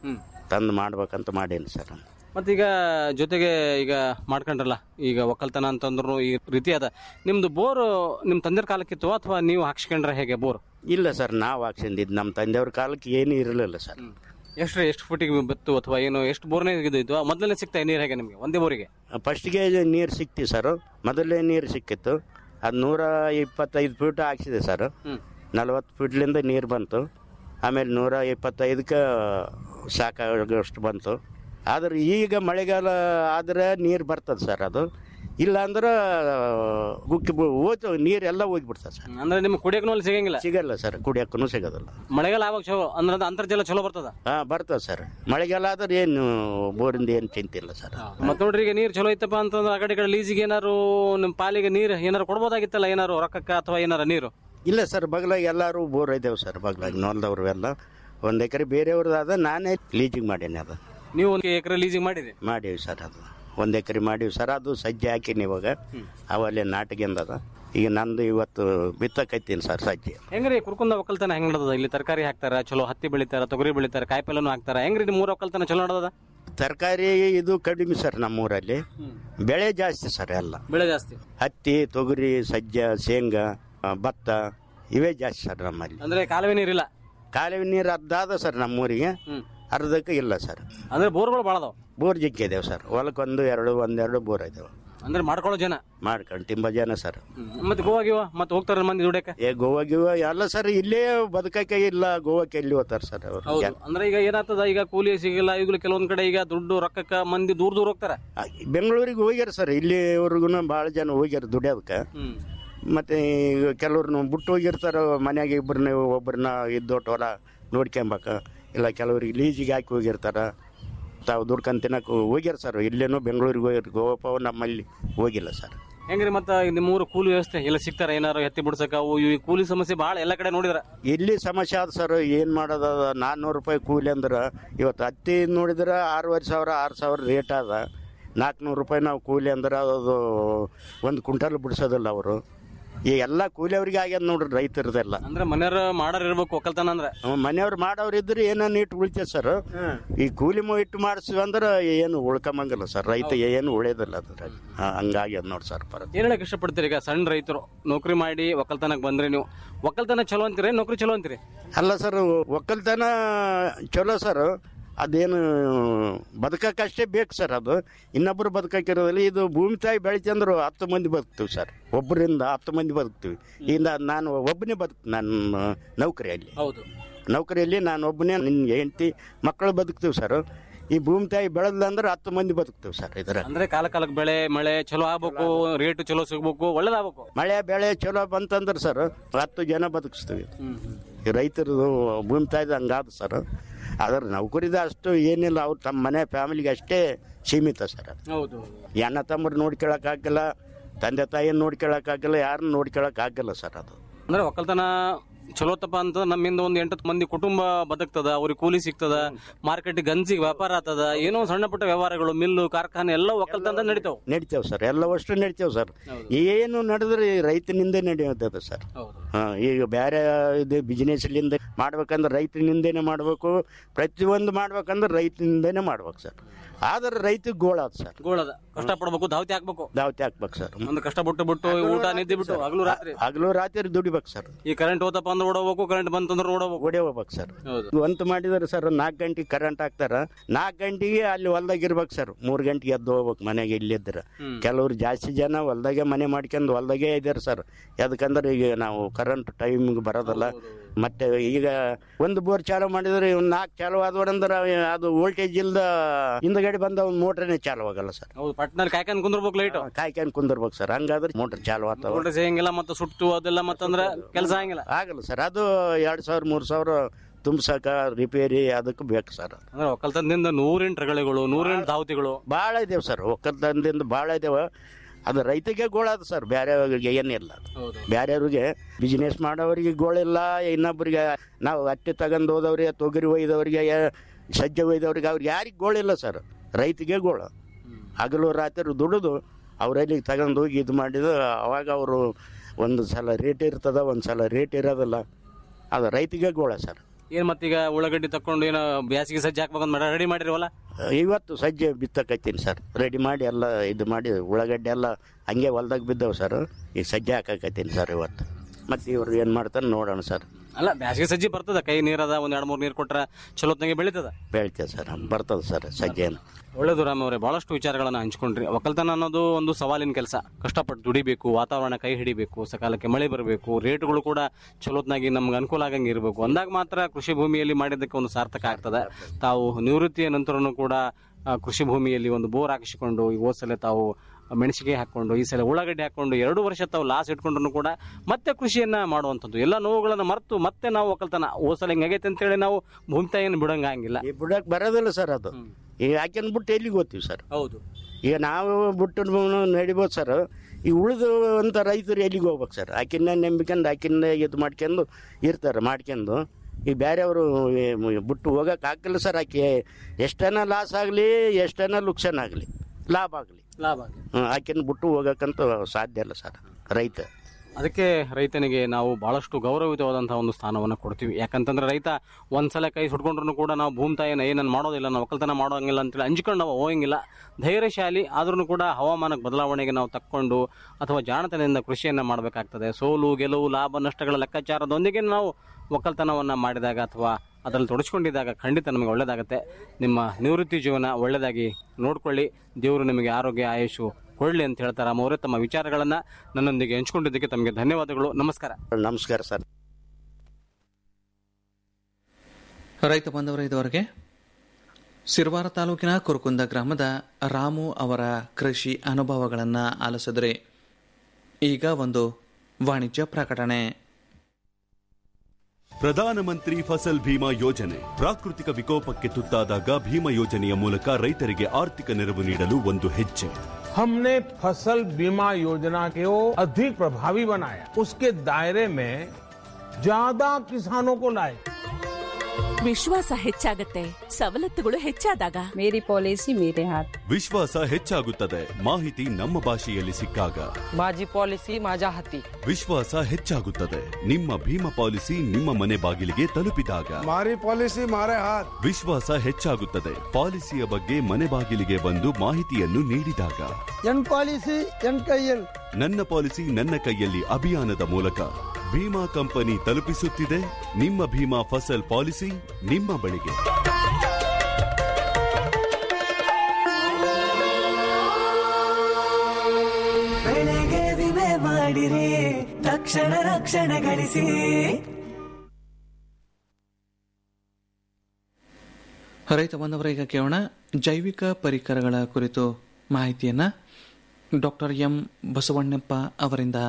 ತಂದು ಮಾಡ್ಬೇಕಂತ ಮಾಡೀನಿ ಸರ್ ಮತ್ತೀಗ ಜೊತೆಗೆ ಈಗ ಮಾಡ್ಕೊಂಡ್ರಲ್ಲ ಈಗ ಒಕ್ಕಲ್ತನ ಅಂತಂದ್ರು ಈ ರೀತಿ ಅದ ನಿಮ್ದು ಬೋರ್ ನಿಮ್ ತಂದೆರ ಕಾಲಕ್ಕಿತ್ತು ಅಥವಾ ನೀವು ಹಾಕ್ಸ್ಕೊಂಡ್ರೆ ಹೇಗೆ ಬೋರ್ ಇಲ್ಲ ಸರ್ ನಾವು ಹಾಕ್ಸಿದ್ದು ನಮ್ಮ ತಂದೆಯವ್ರ ಕಾಲಕ್ಕೆ ಏನೂ ಇರಲಿಲ್ಲ ಸರ್ ಎಷ್ಟು ಎಷ್ಟು ಫುಟಿಗೆ ಬತ್ತು ಅಥವಾ ಏನು ಎಷ್ಟು ಬೋರ್ನೇ ಇದ್ದು ಮೊದಲನೇ ಸಿಗ್ತಾ ನೀರು ಹೇಗೆ ನಿಮಗೆ ಒಂದೇ ಬೋರಿಗೆ ಫಸ್ಟ್ಗೆ ನೀರು ಸಿಕ್ತಿ ಸರ್ ಮೊದಲೇ ನೀರು ಸಿಕ್ಕಿತ್ತು ಅದು ನೂರ ಇಪ್ಪತ್ತೈದು ಫೀಟ್ ಹಾಕ್ಸಿದೆ ಸರ್ ನಲವತ್ತು ಫೀಟ್ಲಿಂದ ನೀರು ಬಂತು ಆಮೇಲೆ ನೂರ ಇಪ್ಪತ್ತೈದಕ್ಕೆ ಸಾಕಾಗೋಷ್ಟು ಬಂತು ಆದ್ರೆ ಈಗ ಮಳೆಗಾಲ ಆದ್ರೆ ನೀರು ಬರ್ತದೆ ಸರ್ ಅದು ಇಲ್ಲ ಅಂದ್ರೆ ಗುಕ್ಕಿ ಹೋಯ್ತು ನೀರೆಲ್ಲ ಹೋಗ್ಬಿಡ್ತದೆ ಸರ್ ಅಂದ್ರೆ ನಿಮ್ಗೆ ಕುಡಿಯಕ್ಕೂ ಅಲ್ಲಿ ಸಿಗಂಗಿಲ್ಲ ಸಿಗಲ್ಲ ಸರ್ ಕುಡಿಯೋಕ್ಕೂ ಸಿಗೋದಿಲ್ಲ ಮಳೆಗಾಲ ಆವಾಗ ಚಲೋ ಅಂದ್ರೆ ಅದು ಅಂತರ್ಜಲ ಚಲೋ ಬರ್ತದ ಹಾಂ ಬರ್ತದೆ ಸರ್ ಮಳೆಗಾಲ ಆದ್ರೆ ಏನು ಬೋರಿಂದ ಏನು ಚಿಂತೆ ಇಲ್ಲ ಸರ್ ಮತ್ತೆ ನೋಡ್ರಿ ಈಗ ನೀರು ಚಲೋ ಐತಪ್ಪ ಅಂತಂದ್ರೆ ಆ ಕಡೆ ಈ ಕಡೆ ಲೀಸಿಗೆ ಏನಾರು ನಿಮ್ ಪಾಲಿಗೆ ನೀರು ಏನಾರು ಕೊಡ್ಬೋದಾಗಿತ್ತಲ್ಲ ಏನಾರು ರೊಕ್ಕಕ್ಕ ಅಥವಾ ಏನಾರ ನೀರು ಇಲ್ಲ ಸರ್ ಬಗ್ಲಾಗ ಎಲ್ಲರೂ ಬೋರ್ ಇದ್ದೇವೆ ಸರ್ ಬಗ್ಲಾಗ ನೋಲ್ದವ್ರು ಎಲ್ಲ ಒಂದು ಎಕರೆ ಬೇರೆಯವ್ರದ್ದು ನಾನೇ ಲೀಜಿಂಗ್ ಮಾಡೀನಿ ಅದು ನೀವು ಒಂದು ಎಕರೆ ಲೀಸಿಗೆ ಮಾಡಿರಿ ಮಾಡೀವಿ ಸರ್ ಅದು ಒಂದು ಎಕರೆ ಮಾಡೀವಿ ಸರ್ ಅದು ಸಜ್ಜೆ ಹಾಕೀನಿ ಇವಾಗ ಅವಲ್ಲೇ ನಾಟಿಗೆಂದದ ಈಗ ನಂದು ಇವತ್ತು ಬಿತ್ತಕೈತೀನಿ ಸರ್ ಸಜ್ಜೆ ಹೆಂಗ್ರಿ ಕುರ್ಕುಂದ ಒಕ್ಕಲ್ತನ ಹೆಂಗ್ ನಡೆದದ ಇಲ್ಲಿ ತರಕಾರಿ ಹಾಕ್ತಾರ ಚಲೋ ಹತ್ತಿ ಬೆಳಿತಾರ ತೊಗರಿ ಬೆಳಿತಾರ ಕಾಯಿಪಲ್ಲೆನೂ ಹಾಕ್ತಾರ ಹೆಂಗ್ರಿ ನಿಮ್ ಮೂರು ಒಕ್ಕಲ್ತನ ಚಲೋ ನಡೆದದ ತರಕಾರಿ ಇದು ಕಡಿಮೆ ಸರ್ ನಮ್ಮೂರಲ್ಲಿ ಬೆಳೆ ಜಾಸ್ತಿ ಸರ್ ಎಲ್ಲ ಬೆಳೆ ಜಾಸ್ತಿ ಹತ್ತಿ ತೊಗರಿ ಸಜ್ಜೆ ಶೇಂಗಾ ಆ, ಭತ್ತ ಇವೇ ಜಾಸ್ತಿ ಸರ್ ನಮ್ಮಲ್ಲಿ ಅಂದ್ರೆ ಕಾಲುವೆ ನೀರಿಲ್ಲ ಕಾಲುವೆ ನೀರು ಅರ್ಧಾದ ಸರ್ ನಮ್ಮೂರಿಗೆ ಅರ್ಧಕ್ಕೆ ಇಲ್ಲ ಸರ್ ಅಂದ್ರೆ ಬೋರ್ಗಳು ಭಾಳ ಅದಾವ ಬೋರ್ ಜಿಕ್ಕಿದ್ದೇವೆ ಸರ್ ಹೊಲಕ್ಕೊಂದು ಎರಡು ಒಂದೆರಡು ಬೋರ್ ಇದಾವೆ ಅಂದ್ರೆ ಮಾಡ್ಕೊಳ್ಳೋ ಜನ ಮಾಡ್ಕೊಂಡು ತುಂಬ ಜನ ಸರ್ ಮತ್ತೆ ಗೋವಾ ಗಿವಾ ಮತ್ತೆ ಹೋಗ್ತಾರ ಮಂದಿ ದುಡ್ಯಕ್ಕೆ ಏ ಗೋವಾ ಗಿವಾ ಎಲ್ಲ ಸರ್ ಇಲ್ಲೇ ಬದುಕಕ್ಕೆ ಇಲ್ಲ ಗೋವಾಕ್ಕೆ ಎಲ್ಲಿ ಹೋಗ್ತಾರೆ ಸರ್ ಅವರು ಹೌದು ಅಂದ್ರೆ ಈಗ ಏನಾಗ್ತದ ಈಗ ಕೂಲಿ ಸಿಗಿಲ್ಲ ಈಗಲೂ ಕೆಲವೊಂದ್ ಕಡೆ ಈಗ ದುಡ್ಡು ರೊಕ್ಕಕ್ಕ ಮಂದಿ ದೂರ ದೂರ ಹೋಗ್ತಾರ ಬೆಂಗಳೂರಿಗೆ ಹೋಗ್ಯಾರ ಸರ್ ಇಲ್ಲಿವರೆಗೂ ಭಾಳ ಜನ ಹೋಗ್ಯಾರ ದುಡಿಯೋದಕ್ಕೆ ಮತ್ತೆ ಈಗ ಕೆಲವ್ರು ಬಿಟ್ಟು ಹೋಗಿರ್ತಾರ ಮನ್ಯಾಗ ಇಬ್ಬರನ್ನ ಒಬ್ಬರನ್ನ ಇದ್ದೋಟ್ ಹೊಲ ನೋಡ್ಕೊಂಬಕ ಇಲ್ಲ ಕೆಲವ್ರಿಗೆ ಲೀಜಿಗೆ ಹಾಕಿ ಹೋಗಿರ್ತಾರ ತಾವು ದುಡ್ಕೊಂಡ್ ತಿನ್ನಕ್ಕೆ ಹೋಗ್ಯಾರ ಸರ್ ಇಲ್ಲೇನೋ ಬೆಂಗಳೂರಿಗೆ ಹೋಗ್ಯಾರ ಗೋವಾಪ ನಾಮಲ್ಲಿ ಹೋಗಿಲ್ಲ ಸರ್ ಹೆಂಗ್ರಿ ಮತ್ತ ನಿಮ್ಮ ಊರು ಕೂಲಿ ವ್ಯವಸ್ಥೆ ಎಲ್ಲ ಸಿಗ್ತಾರ ಏನಾರು ಎತ್ತಿ ಬಿಡ್ಸಕ ಅವು ಇವು ಈ ಕೂಲಿ ಸಮಸ್ಯೆ ಭಾಳ ಎಲ್ಲ ಕಡೆ ನೋಡಿದ್ರ ಇಲ್ಲಿ ಸಮಸ್ಯೆ ಆದ ಸರ್ ಏನು ಮಾಡೋದ ನಾನ್ನೂರು ರೂಪಾಯಿ ಕೂಲಿ ಅಂದ್ರೆ ಇವತ್ತು ಹತ್ತಿ ನೋಡಿದ್ರೆ ಆರೂವರೆ ಸಾವಿರ ಆರು ಸಾವಿರ ರೇಟ್ ಅದ ನಾಲ್ಕುನೂರು ರೂಪಾಯಿ ನಾವು ಕೂಲಿ ಅಂದ್ರೆ ಅದು ಒಂದು ಕ್ವಿಂಟಲ್ ಬಿಡಿಸೋದಿಲ್ಲ ಅವರು ಈ ಎಲ್ಲ ಕೂಲಿ ಅವ್ರಿಗೆ ಆಗ್ಯದ ನೋಡ್ರಿ ರೈತರದೆಲ್ಲ ಅಂದ್ರೆ ಮನೆಯವ್ರ ಮಾಡಾರ ಇರ್ಬೇಕು ಒಕ್ಕಲ್ತನ ಅಂದ್ರೆ ಮನೆಯವ್ರು ಮಾಡೋರು ಇದ್ರೆ ಏನೋ ನೀಟ್ ಉಳಿತೈತೆ ಸರ್ ಈ ಕೂಲಿ ಮು ಇಟ್ಟು ಮಾಡಿಸ್ವಿ ಅಂದ್ರೆ ಏನು ಉಳ್ಕೊಂಬಂಗಿಲ್ಲ ಸರ್ ರೈತ ಏನು ಉಳಿಯೋದಿಲ್ಲ ಅದ್ರ ಹಂಗಾಗಿ ಅದ್ ನೋಡಿ ಸರ್ ಪರ ಏನ್ ಹೇಳಕ್ ಇಷ್ಟಪಡ್ತೀರಿ ಈಗ ಸಣ್ಣ ರೈತರು ನೌಕರಿ ಮಾಡಿ ಒಕ್ಕಲ್ತನಕ್ ಬಂದ್ರಿ ನೀವು ಒಕ್ಕಲ್ತನ ಚಲೋ ಅಂತೀರಿ ನೌಕರಿ ಚಲೋ ಅಂತೀರಿ ಅಲ್ಲ ಸರ್ ಒಕ್ಕಲ್ತನ ಚಲೋ ಸರ್ ಅದೇನು ಬದುಕಕ್ಕಷ್ಟೇ ಬೇಕು ಸರ್ ಅದು ಇನ್ನೊಬ್ರು ಬದುಕಕ್ಕಿರೋದಿಲ್ಲ ಇದು ಭೂಮಿ ತಾಯಿ ಬೆಳಿತಂದ್ರು ಹತ್ತು ಮಂದಿ ಬದುಕ್ತೀವಿ ಸರ್ ಒಬ್ಬರಿಂದ ಹತ್ತು ಮಂದಿ ಬದುಕ್ತೀವಿ ಈಗ ನಾನು ಒಬ್ಬನೇ ಬದುಕ್ ನನ್ನ ನೌಕರಿಯಲ್ಲಿ ಹೌದು ನೌಕರಿಯಲ್ಲಿ ನಾನು ಒಬ್ಬನೇ ನಿನ್ನ ಹೆಂಡತಿ ಮಕ್ಕಳು ಬದುಕ್ತೀವಿ ಸರ್ ಈ ಭೂಮಿ ತಾಯಿ ಬೆಳೆದ್ಲ ಅಂದ್ರೆ ಹತ್ತು ಮಂದಿ ಬದುಕ್ತೀವಿ ಸರ್ ಇದರ ಅಂದ್ರೆ ಕಾಲ ಕಾಲಕ್ಕೆ ಬೆಳೆ ಮಳೆ ಚಲೋ ಆಗ್ಬೇಕು ರೇಟ್ ಚಲೋ ಸಿಗ್ಬೇಕು ಒಳ್ಳೇದಾಗ್ಬೇಕು ಮಳೆ ಬೆಳೆ ಚಲೋ ಬಂತಂದ್ರೆ ಸರ್ ಹತ್ತು ಜನ ಬದುಕಿಸ್ತೀವಿ ಈ ರೈತರದು ಭೂಮಿ ತಾಯ್ದು ಹಂಗಾದ ಸರ್ ಅದ್ರ ನೌಕರಿದ ಅಷ್ಟು ಏನಿಲ್ಲ ಅವ್ರು ತಮ್ಮ ಮನೆ ಫ್ಯಾಮಿಲಿಗೆ ಅಷ್ಟೇ ಸೀಮಿತ ಸರ್ ಅದು ಹೌದು ಈ ಅಣ್ಣ ತಮ್ಮರು ನೋಡ್ಕೊಳಕ್ಕಾಗಲ್ಲ ತಂದೆ ತಾಯಿಯನ್ನು ನೋಡ್ಕೊಳಕ್ಕಾಗಲ್ಲ ಯಾರನ್ನ ನೋಡ್ಕೊಳಕ್ಕಾಗಲ್ಲ ಸರ್ ಅದು ಅಂದ್ರೆ ಒಕ್ಕಲ್ತನ ಚಲೋತಪ್ಪ ಅಂತ ನಮ್ಮಿಂದ ಒಂದ್ ಎಂಟತ್ತು ಮಂದಿ ಕುಟುಂಬ ಬದುಕ್ತದ ಅವ್ರಿಗೆ ಕೂಲಿ ಸಿಗ್ತದ ಮಾರ್ಕೆಟ್ ಗಂಜಿಗೆ ವ್ಯಾಪಾರ ಆಗ್ತದ ಏನೋ ಸಣ್ಣ ಪುಟ್ಟ ವ್ಯವಹಾರಗಳು ಮಿಲ್ಲು ಕಾರ್ಖಾನೆ ಎಲ್ಲ ಒಕ್ಕಲ್ತನ ನಡೀತಾವ ನಡಿತೇವೆ ಸರ್ ಎಲ್ಲ ಅಷ್ಟು ನಡಿತೇವೆ ಸರ್ ಏನು ನಡೆದ್ರೆ ರೈತನಿಂದೇ ನಡೆಯುತ್ತದೆ ಸರ್ ಹಾ, ಈಗ ಬೇರೆ ಇದು ಬಿಸ್ನೆಸ್ಲಿಂದ ಮಾಡ್ಬೇಕಂದ್ರೆ ರೈತನಿಂದೇನೆ ಮಾಡಬೇಕು ಪ್ರತಿಯೊಂದು ಮಾಡ್ಬೇಕಂದ್ರೆ ರೈತನಿಂದನೇ ಮಾಡ್ಬೇಕು ಸರ್ ಆದ್ರೆ ರೈತಗೆ ಗೋಳಾದ ಸರ್ ಗೋಳದ ಕಷ್ಟ ಪಡ್ಬೇಕು ಧಾವತಿ ಹಾಕ್ಬೇಕು ದಾವತಿ ಹಾಕ್ಬೇಕು ಸರ್ ಒಂದು ಕಷ್ಟ ಬಿಟ್ಟು ಬಿಟ್ಟು ಊಟ ನಿದ್ದೆ ಬಿಟ್ಟು ಹಗಲು ರಾತ್ರಿ ಹಗಲು ರಾತ್ರಿ ದುಡಿಬೇಕು ಸರ್ ಈ ಕರೆಂಟ್ ಹೋತಪ್ಪ ಅಂದ್ರೆ ಓಡೋಗ್ಬೇಕು ಕರೆಂಟ್ ಬಂತಂದ್ರೆ ಓಡೋಗ್ಬೇಕು ಓಡೇ ಹೋಗ್ಬೇಕು ಸರ್ ಹೌದು ಒಂತ್ ಮಾಡಿದಾರೆ ಸರ್ ನಾಲ್ಕು ಗಂಟೆಗೆ ಕರೆಂಟ್ ಹಾಕ್ತಾರ ನಾಲ್ಕು ಗಂಟೆಗೆ ಅಲ್ಲಿ ಹೊಲ್ದಾಗ ಇರ್ಬೇಕು ಸರ್ ಮೂರು ಗಂಟೆಗೆ ಎದ್ದು ಹೋಗ್ಬೇಕು ಮನೆಗೆ ಇಲ್ಲಿದ್ರ ಕೆಲವ್ರು ಜಾಸ್ತಿ ಜನ ಹೊಲ್ದಾಗೆ ಮನೆ ಮಾಡ್ಕೊಂಡು ಹೊಲ್ದಾಗೆ ಇದ್ದಾರೆ ಸರ್ ಯಾಕಂದ್ರೆ ಈಗ ನಾವು ಕರೆಂಟ್ ಟೈಮಿಗೆ ಬರೋದಲ್ಲ ಮತ್ತೆ ಈಗ ಒಂದು ಬೋರ್ ಚಾಲು ಮಾಡಿದ್ರೆ ಒಂದು ನಾಲ್ಕು ಚಾಲು ಆದ್ವಡಂದ್ರೆ ಅದು ವೋಲ್ಟೇಜ್ ಇಲ್ದ ಹಿಂದಗಡೆ ಬಂದ ಒಂದು ಮೋಟ್ರನೇ ಚಾಲು ಆಗಲ್ಲ ಸರ್ ಹೌದು ಪಟ್ನಲ್ಲಿ ಕಾಯ್ಕೊಂಡ್ ಕುಂದ್ರಬೇಕು ಲೈಟ್ ಕಾಯ್ಕೊಂಡು ಕುಂದಿರ್ಬೇಕು ಸರ್ ಹಂಗಾದ್ರೆ ಮೋಟ್ರ್ ಚಾಲು ಆಗ್ತಾವ ಊಟ ಸಿಗಂಗಿಲ್ಲ ಮತ್ತೆ ಸುಟ್ಟು ಅದೆಲ್ಲ ಮತ್ತಂದ್ರೆ ಕೆಲಸ ಆಗಂಗಿಲ್ಲ ಆಗಲ್ಲ ಸರ್ ಅದು ಎರಡು ಸಾವಿರ ಮೂರು ಸಾವಿರ ತುಂಬ್ಸಕ ರಿಪೇರಿ ಅದಕ್ಕೆ ಬೇಕು ಸರ್ ಅಂದ್ರೆ ಒಕ್ಕಲ್ತನದಿಂದ ನೂರೆಂಟು ರಗಳೆಗಳು ನೂರೆಂಟು ಧಾವತಿಗಳು ಭಾಳ ಇದೇವ್ ಸರ್ ಒಕ್ಕಲ್ತನದಿಂದ ಭಾಳ ಇದೇವ ಅದು ರೈತಗೆ ಗೋಳಾದ ಸರ್ ಬೇರೆಯವ್ರಿಗೆ ಏನಿಲ್ಲ ಹೌದು ಬೇರೆಯವ್ರಿಗೆ ಬಿಸ್ನೆಸ್ ಮಾಡೋರಿಗೆ ಗೋಳಿಲ್ಲ ಇನ್ನೊಬ್ರಿಗೆ ನಾವು ಹತ್ತಿ ತಗೊಂಡು ಹೋದವ್ರಿಗೆ ತೊಗರಿ ಒಯ್ದವ್ರಿಗೆ ಯ- ಸಜ್ಜೆ ಒಯ್ದವ್ರಿಗೆ ಅವ್ರಿಗೆ ಯಾರಿಗೆ ಗೋಳಿಲ್ಲ ಸರ್ ರೈತಿಗೆ ಗೋಳು ಹಗಲು ರಾತ್ರಿ ದುಡಿದು ಅವರಲ್ಲಿ ತಗೊಂಡು ಹೋಗಿ ಇದು ಮಾಡಿದ್ದು ಅವಾಗ ಅವರು ಒಂದು ಸಲ ರೇಟ್ ಇರ್ತದ ಒಂದು ಸಲ ರೇಟ್ ಇರೋದಿಲ್ಲ ಅದು ರೈತಿಗೆ ಗೋಳ ಸರ್ ಏನ್ ಮತ್ತೀಗ ಉಳ್ಳಾಗಡ್ಡಿ ತಕೊಂಡು ಏನೋ ಬ್ಯಾಸಿಗೆ ಸಜ್ಜೆ ಹಾಕ್ಬೇಕಂತ ರೆಡಿ ಮಾಡಿರವಲ್ಲ ಇವತ್ತು ಸಜ್ಜೆ ಬಿತ್ತಕತ್ತೀನಿ ಸರ್ ರೆಡಿ ಮಾಡಿ ಎಲ್ಲ ಇದು ಮಾಡಿ ಉಳ್ಳಾಗಡ್ಡೆ ಎಲ್ಲ ಹಂಗೆ ಹೊಲ್ದಾಗ ಬಿದ್ದವು ಸರ್ ಈಗ ಸಜ್ಜೆ ಹಾಕಕತ್ತೀನಿ ಸರ್ ಇವತ್ತು ಮತ್ತೆ ಇವ್ರು ಏನು ಮಾಡ್ತಾರೆ ನೋಡೋಣ ಸರ್ ಅಲ್ಲ ಬ್ಯಾಸಿಗೆ ಸಜ್ಜಿ ಬರ್ತದ ಕೈ ನೀರದ ಒಂದ್ ಎರಡ್ ಮೂರ್ ನೀರ್ ಕೊಟ್ರ ಚಲೋತ್ನಾಗೆ ಬೆಳಿತದ ಬೆಳಿತೇವೆ ಸರ್ ಬರ್ತದೆ ಸರ್ ಸಜ್ಜೆಯನ್ನು ಒಳ್ಳೇದು ರಾಮ್ ಅವರೇ ಬಹಳಷ್ಟು ವಿಚಾರಗಳನ್ನ ಹಂಚ್ಕೊಂಡ್ರಿ ಒಕ್ಕಲ್ತನ ಅನ್ನೋದು ಒಂದು ಸವಾಲಿನ ಕೆಲಸ ಕಷ್ಟಪಟ್ಟು ದುಡಿಬೇಕು ವಾತಾವರಣ ಕೈ ಹಿಡಿಬೇಕು ಸಕಾಲಕ್ಕೆ ಮಳೆ ಬರಬೇಕು ರೇಟ್ಗಳು ಕೂಡ ಚಲೋತ್ನಾಗಿ ನಮ್ಗೆ ಅನುಕೂಲ ಆಗಂಗೆ ಇರಬೇಕು ಅಂದಾಗ ಮಾತ್ರ ಕೃಷಿ ಭೂಮಿಯಲ್ಲಿ ಮಾಡಿದ್ದಕ್ಕೆ ಒಂದು ಸಾರ್ಥಕ ಆಗ್ತದೆ ತಾವು ನಿವೃತ್ತಿಯ ನಂತರನೂ ಕೂಡ ಆ, ಕೃಷಿ ಭೂಮಿಯಲ್ಲಿ ಒಂದು ಬೋರ್ ಹಾಕಿಸಿಕೊಂಡು ಈ ಹೋದ್ ಸಲ ತಾವು ಮೆಣಸಿಗೆ ಹಾಕೊಂಡು ಈ ಸಲ ಉಳ್ಳಾಗಡ್ಡೆ ಹಾಕೊಂಡು ಎರಡು ವರ್ಷ ತಾವು ಲಾಸ್ ಇಟ್ಕೊಂಡ್ರು ಕೂಡ ಮತ್ತೆ ಕೃಷಿಯನ್ನ ಮಾಡುವಂಥದ್ದು ಎಲ್ಲ ನೋವುಗಳನ್ನ ಮರೆತು ಮತ್ತೆ ನಾವು ಒಕ್ಕಲ್ತನ ಹೋದ್ ಸಲ ಹಿಂಗಾಗೈತೆ ಅಂತೇಳಿ ನಾವು ಭೂಮಿ ತಾಯಿಯನ್ನು ಬಿಡಂಗಿಲ್ಲ ಈ ಬಿಡಕ್ಕೆ ಬರೋದಿಲ್ಲ ಸರ್ ಅದು ಈಗ ಹಾಕ್ಯಂದ್ ಬಿಟ್ಟು ಎಲ್ಲಿಗೆ ಹೋಗ್ತೀವಿ ಸರ್ ಹೌದು ಈಗ ನಾವು ಬಿಟ್ಟು ನಡಿಬೋದು ಸರ್ ಈ ಉಳಿದು ಅಂತ ರೈತರು ಎಲ್ಲಿಗೆ ಹೋಗ್ಬೇಕು ಸರ್ ಆಕಿನ್ನ ನಂಬಿಕೊಂಡು ಆಕಿನ್ನ ಇದು ಮಾಡ್ಕೊಂಡು ಇರ್ತಾರೆ ಮಾಡ್ಕೊಂಡು ಈ ಬೇರೆಯವರು ಬಿಟ್ಟು ಹೋಗಕ್ಕೆ ಆಗ್ತಿಲ್ಲ ಸರ್ ಆಕೆ ಎಷ್ಟನ ಲಾಸ್ ಆಗಲಿ ಎಷ್ಟನ ಲುಕ್ಸಾನ್ ಆಗಲಿ ಲಾಭ ಆಗಲಿ ಲಾಭ ಆಕಿನ ಬಿಟ್ಟು ಹೋಗಕ್ಕಂತೂ ಸಾಧ್ಯ ಇಲ್ಲ ಸರ್ ರೈತ ಅದಕ್ಕೆ ರೈತನಿಗೆ ನಾವು ಬಹಳಷ್ಟು ಗೌರವಯುತವಾದಂತಹ ಒಂದು ಸ್ಥಾನವನ್ನು ಕೊಡ್ತೀವಿ ಯಾಕಂತಂದ್ರೆ ರೈತ ಒಂದ್ಸಲ ಕೈ ಸುಟ್ಕೊಂಡ್ರು ಕೂಡ ನಾವು ಭೂಮಿ ತಾಯಿನ ಏನನ್ನು ಮಾಡೋದಿಲ್ಲ ನಾವು ಒಕ್ಕಲ್ತನ ಮಾಡೋಂಗಿಲ್ಲ ಅಂತೇಳಿ ಅಂಜ್ಕೊಂಡು ನಾವು ಹೋಗಂಗಿಲ್ಲ ಧೈರ್ಯಶಾಲಿ ಆದ್ರೂ ಕೂಡ ಹವಾಮಾನ ಬದಲಾವಣೆಗೆ ನಾವು ತಕ್ಕೊಂಡು ಅಥವಾ ಜಾಣತನದಿಂದ ಕೃಷಿಯನ್ನ ಮಾಡಬೇಕಾಗ್ತದೆ ಸೋಲು ಗೆಲುವು ಲಾಭ ನಷ್ಟಗಳ ಲೆಕ್ಕಾಚಾರದೊಂದಿಗೆ ನಾವು ಒಕ್ಕಲ್ತನವನ್ನ ಮಾಡಿದಾಗ ಅಥವಾ ಅದರಲ್ಲಿ ತೊಡಸ್ಕೊಂಡಿದ್ದಾಗ ಖಂಡಿತ ನಮಗೆ ಒಳ್ಳೇದಾಗುತ್ತೆ ನಿಮ್ಮ ನಿವೃತ್ತಿ ಜೀವನ ಒಳ್ಳೆಯದಾಗಿ ನೋಡ್ಕೊಳ್ಳಿ ದೇವರು ನಿಮಗೆ ಆರೋಗ್ಯ ಆಯುಷು ಕೊಡಲಿ ಅಂತ ಹೇಳ್ತಾರೆ ಅವರೇ ತಮ್ಮ ವಿಚಾರಗಳನ್ನ ನನ್ನೊಂದಿಗೆ ಹಂಚಿಕೊಂಡಿದ್ದಕ್ಕೆ ತಮಗೆ ಧನ್ಯವಾದಗಳು ನಮಸ್ಕಾರ ನಮಸ್ಕಾರ ಸರ್ ರೈತ ಬಂದವರ ಇದುವರೆಗೆ ಸಿರ್ವಾರ ತಾಲೂಕಿನ ಕುರುಕುಂದ ಗ್ರಾಮದ ರಾಮು ಅವರ ಕೃಷಿ ಅನುಭವಗಳನ್ನು ಆಲಿಸಿದ್ರೆ ಈಗ ಒಂದು ವಾಣಿಜ್ಯ ಪ್ರಕಟಣೆ ಪ್ರಧಾನಮಂತ್ರಿ ಫಸಲ್ ಭೀಮಾ ಯೋಜನೆ ಪ್ರಾಕೃತಿಕ ವಿಕೋಪಕ್ಕೆ ತುತ್ತಾದಾಗ ಭೀಮಾ ಯೋಜನೆಯ ಮೂಲಕ ರೈತರಿಗೆ ಆರ್ಥಿಕ ನೆರವು ನೀಡಲು ಒಂದು ಹೆಜ್ಜೆ हमने फसल बीमा योजना को अधिक प्रभावी बनाया उसके दायरे में ज्यादा किसानों को लाए ವಿಶ್ವಾಸ ಹೆಚ್ಚಾಗತ್ತೆ ಸವಲತ್ತುಗಳು ಹೆಚ್ಚಾದಾಗ ಮೇರಿ ಪಾಲಿಸಿ ಮೇರೆ ಹಾತ್ ವಿಶ್ವಾಸ ಹೆಚ್ಚಾಗುತ್ತದೆ ಮಾಹಿತಿ ನಮ್ಮ ಭಾಷೆಯಲ್ಲಿ ಸಿಕ್ಕಾಗ माझी पॉलिसी माझ्या हाती ವಿಶ್ವಾಸ ಹೆಚ್ಚಾಗುತ್ತದೆ ನಿಮ್ಮ ಭೀಮಾ ಪಾಲಿಸಿ ನಿಮ್ಮ ಮನೆ ಬಾಗಿಲಿಗೆ ತಲುಪಿದಾಗ ಮಾರಿ ಪಾಲಿಸಿ ಮಾರೇ ಹಾತ್ ವಿಶ್ವಾಸ ಹೆಚ್ಚಾಗುತ್ತದೆ ಪಾಲಿಸಿಯ ಬಗ್ಗೆ ಮನೆ ಬಾಗಿಲಿಗೆ ಬಂದು ಮಾಹಿತಿಯನ್ನು ನೀಡಿದಾಗ ಎನ್ ಪಾಲಿಸಿ ಎನ್ ಕೈಯಲ್ ನನ್ನ ಪಾಲಿಸಿ ನನ್ನ ಕೈಯಲ್ಲಿ ಅಭಿಯಾನದ ಮೂಲಕ ಭೀಮಾ ಕಂಪನಿ ತಲುಪಿಸುತ್ತಿದೆ ನಿಮ್ಮ ಭೀಮಾ ಫಸಲ್ ಪಾಲಿಸಿ ನಿಮ್ಮ ಬಳಿಗೆ ಬೆಳೆಗೆ ವಿಮೆ ಮಾಡಿರಿ ತಕ್ಷಣ ರಕ್ಷಣೆ ಗಳಿಸಿ ರೈತ ಬಂದವರ ಈಗ ಕೇಳೋಣ ಜೈವಿಕ ಪರಿಕರಗಳ ಕುರಿತು ಮಾಹಿತಿಯನ್ನ ಡಾಕ್ಟರ್ ಎಂ ಬಸವಣ್ಣಪ್ಪ ಅವರಿಂದ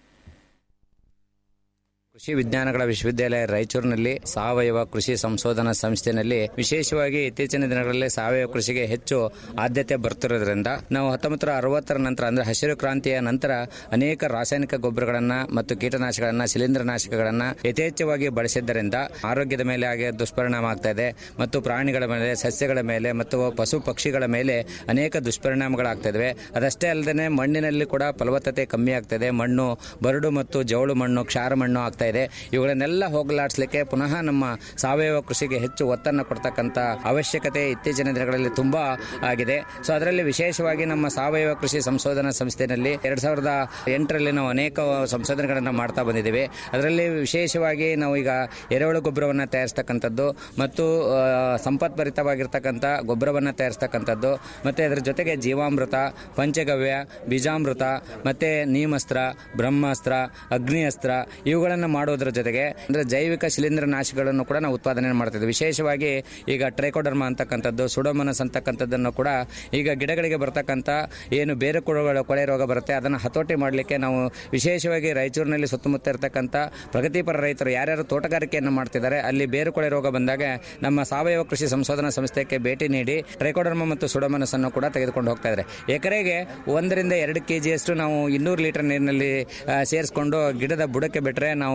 ಕೃಷಿ ವಿಜ್ಞಾನಗಳ ವಿಶ್ವವಿದ್ಯಾಲಯ ರಾಯಚೂರಿನಲ್ಲಿ ಸಾವಯವ ಕೃಷಿ ಸಂಶೋಧನಾ ಸಂಸ್ಥೆಯಲ್ಲಿ ವಿಶೇಷವಾಗಿ ಇತ್ತೀಚಿನ ದಿನಗಳಲ್ಲಿ ಸಾವಯವ ಕೃಷಿಗೆ ಹೆಚ್ಚು ಆದ್ಯತೆ ಬರ್ತಿರೋದ್ರಿಂದ ನಾವು ಹತ್ತೊಂಬತ್ತು ಅರವತ್ತರ ನಂತರ ಅಂದ್ರೆ ಹಸಿರು ಕ್ರಾಂತಿಯ ನಂತರ ಅನೇಕ ರಾಸಾಯನಿಕ ಗೊಬ್ಬರಗಳನ್ನ ಮತ್ತು ಕೀಟನಾಶಕಗಳನ್ನ ಶಿಲೀಂಧ್ರನಾಶಕಗಳನ್ನ ಯಥೇಚ್ಛವಾಗಿ ಬಳಸಿದ್ದರಿಂದ ಆರೋಗ್ಯದ ಮೇಲೆ ಹಾಗೆ ದುಷ್ಪರಿಣಾಮ ಆಗ್ತಾ ಇದೆ ಮತ್ತು ಪ್ರಾಣಿಗಳ ಮೇಲೆ ಸಸ್ಯಗಳ ಮೇಲೆ ಮತ್ತು ಪಶು ಪಕ್ಷಿಗಳ ಮೇಲೆ ಅನೇಕ ದುಷ್ಪರಿಣಾಮಗಳಾಗ್ತಾ ಇದಾವೆ ಅದಷ್ಟೇ ಅಲ್ಲದೆ ಮಣ್ಣಿನಲ್ಲಿ ಕೂಡ ಫಲವತ್ತತೆ ಕಮ್ಮಿ ಆಗ್ತದೆ ಮಣ್ಣು ಬರಡು ಮತ್ತು ಜವಳು ಮಣ್ಣು ಕ್ಷಾರ ಮಣ್ಣು ಆಗ್ತಾ ಇದೆ ಇವುಗಳನ್ನೆಲ್ಲ ಹೋಗಲಾಡಿಸ್ಲಿಕ್ಕೆ ಪುನಃ ನಮ್ಮ ಸಾವಯವ ಕೃಷಿಗೆ ಹೆಚ್ಚು ಒತ್ತನ್ನು ಕೊಡ್ತಕ್ಕಂಥ ಅವಶ್ಯಕತೆ ಇತ್ತೀಚಿನ ದಿನಗಳಲ್ಲಿ ತುಂಬಾ ಆಗಿದೆ ಸೊ ಅದರಲ್ಲಿ ವಿಶೇಷವಾಗಿ ನಮ್ಮ ಸಾವಯವ ಕೃಷಿ ಸಂಶೋಧನಾ ಸಂಸ್ಥೆಯಲ್ಲಿ ಎರಡ್ ಸಾವಿರದ ಎಂಟರಲ್ಲಿ ನಾವು ಅನೇಕ ಸಂಶೋಧನೆಗಳನ್ನು ಮಾಡ್ತಾ ಬಂದಿದ್ದೇವೆ ಅದರಲ್ಲಿ ವಿಶೇಷವಾಗಿ ನಾವು ಈಗ ಎರೆಹುಳು ಗೊಬ್ಬರವನ್ನು ತಯಾರಿಸ್ತಕ್ಕಂಥದ್ದು ಮತ್ತು ಆ, ಸಂಪತ್ಭರಿತವಾಗಿರ್ತಕ್ಕಂಥ ಗೊಬ್ಬರವನ್ನು ತಯಾರಿಸ್ತಕ್ಕಂಥದ್ದು ಮತ್ತೆ ಅದರ ಜೊತೆಗೆ ಜೀವಾಮೃತ ಪಂಚಗವ್ಯ ಬೀಜಾಮೃತ ಮತ್ತೆ ನೀಮಸ್ತ್ರ ಬ್ರಹ್ಮಾಸ್ತ್ರ ಅಗ್ನಿ ಅಸ್ತ್ರ ಇವುಗಳನ್ನು ಮಾಡೋದ್ರ ಜೊತೆಗೆ ಅಂದ್ರೆ ಜೈವಿಕ ಶಿಲೀಂಧ್ರ ನಾಶಗಳನ್ನು ಕೂಡ ನಾವು ಉತ್ಪಾದನೆ ಮಾಡ್ತಿದ್ವಿ ವಿಶೇಷವಾಗಿ ಈಗ ಟ್ರೈಕೋಡರ್ಮಾ ಅಂತಕ್ಕಂಥದ್ದು ಸುಡೋಮನಸ್ ಅಂತಕ್ಕಂಥದ್ದನ್ನು ಕೂಡ ಈಗ ಗಿಡಗಳಿಗೆ ಬರ್ತಕ್ಕಂಥ ಏನು ಬೇರೆ ಕೊಳಗಳ ಕೊಳೆ ರೋಗ ಬರುತ್ತೆ ಅದನ್ನು ಹತೋಟಿ ಮಾಡಲಿಕ್ಕೆ ನಾವು ವಿಶೇಷವಾಗಿ ರಾಯಚೂರಿನಲ್ಲಿ ಸುತ್ತಮುತ್ತ ಇರತಕ್ಕಂಥ ಪ್ರಗತಿಪರ ರೈತರು ಯಾರ್ಯಾರು ತೋಟಗಾರಿಕೆಯನ್ನು ಮಾಡ್ತಿದ್ದಾರೆ ಅಲ್ಲಿ ಬೇರು ಕೊಳೆ ರೋಗ ಬಂದಾಗ ನಮ್ಮ ಸಾವಯವ ಕೃಷಿ ಸಂಶೋಧನಾ ಸಂಸ್ಥೆಗೆ ಭೇಟಿ ನೀಡಿ ಟ್ರೈಕೋಡರ್ಮಾ ಮತ್ತು ಸುಡೋಮನಸ್ ಅನ್ನು ಕೂಡ ತೆಗೆದುಕೊಂಡು ಹೋಗ್ತಾ ಇದ್ದಾರೆ ಎಕರೆಗೆ ಒಂದರಿಂದ ಎರಡು ಕೆಜಿಯಷ್ಟು ನಾವು ಇನ್ನೂರು ಲೀಟರ್ ನೀರಿನಲ್ಲಿ ಆ, ಸೇರಿಸ್ಕೊಂಡು ಗಿಡದ ಬುಡಕ್ಕೆ ಬಿಟ್ಟರೆ ನಾವು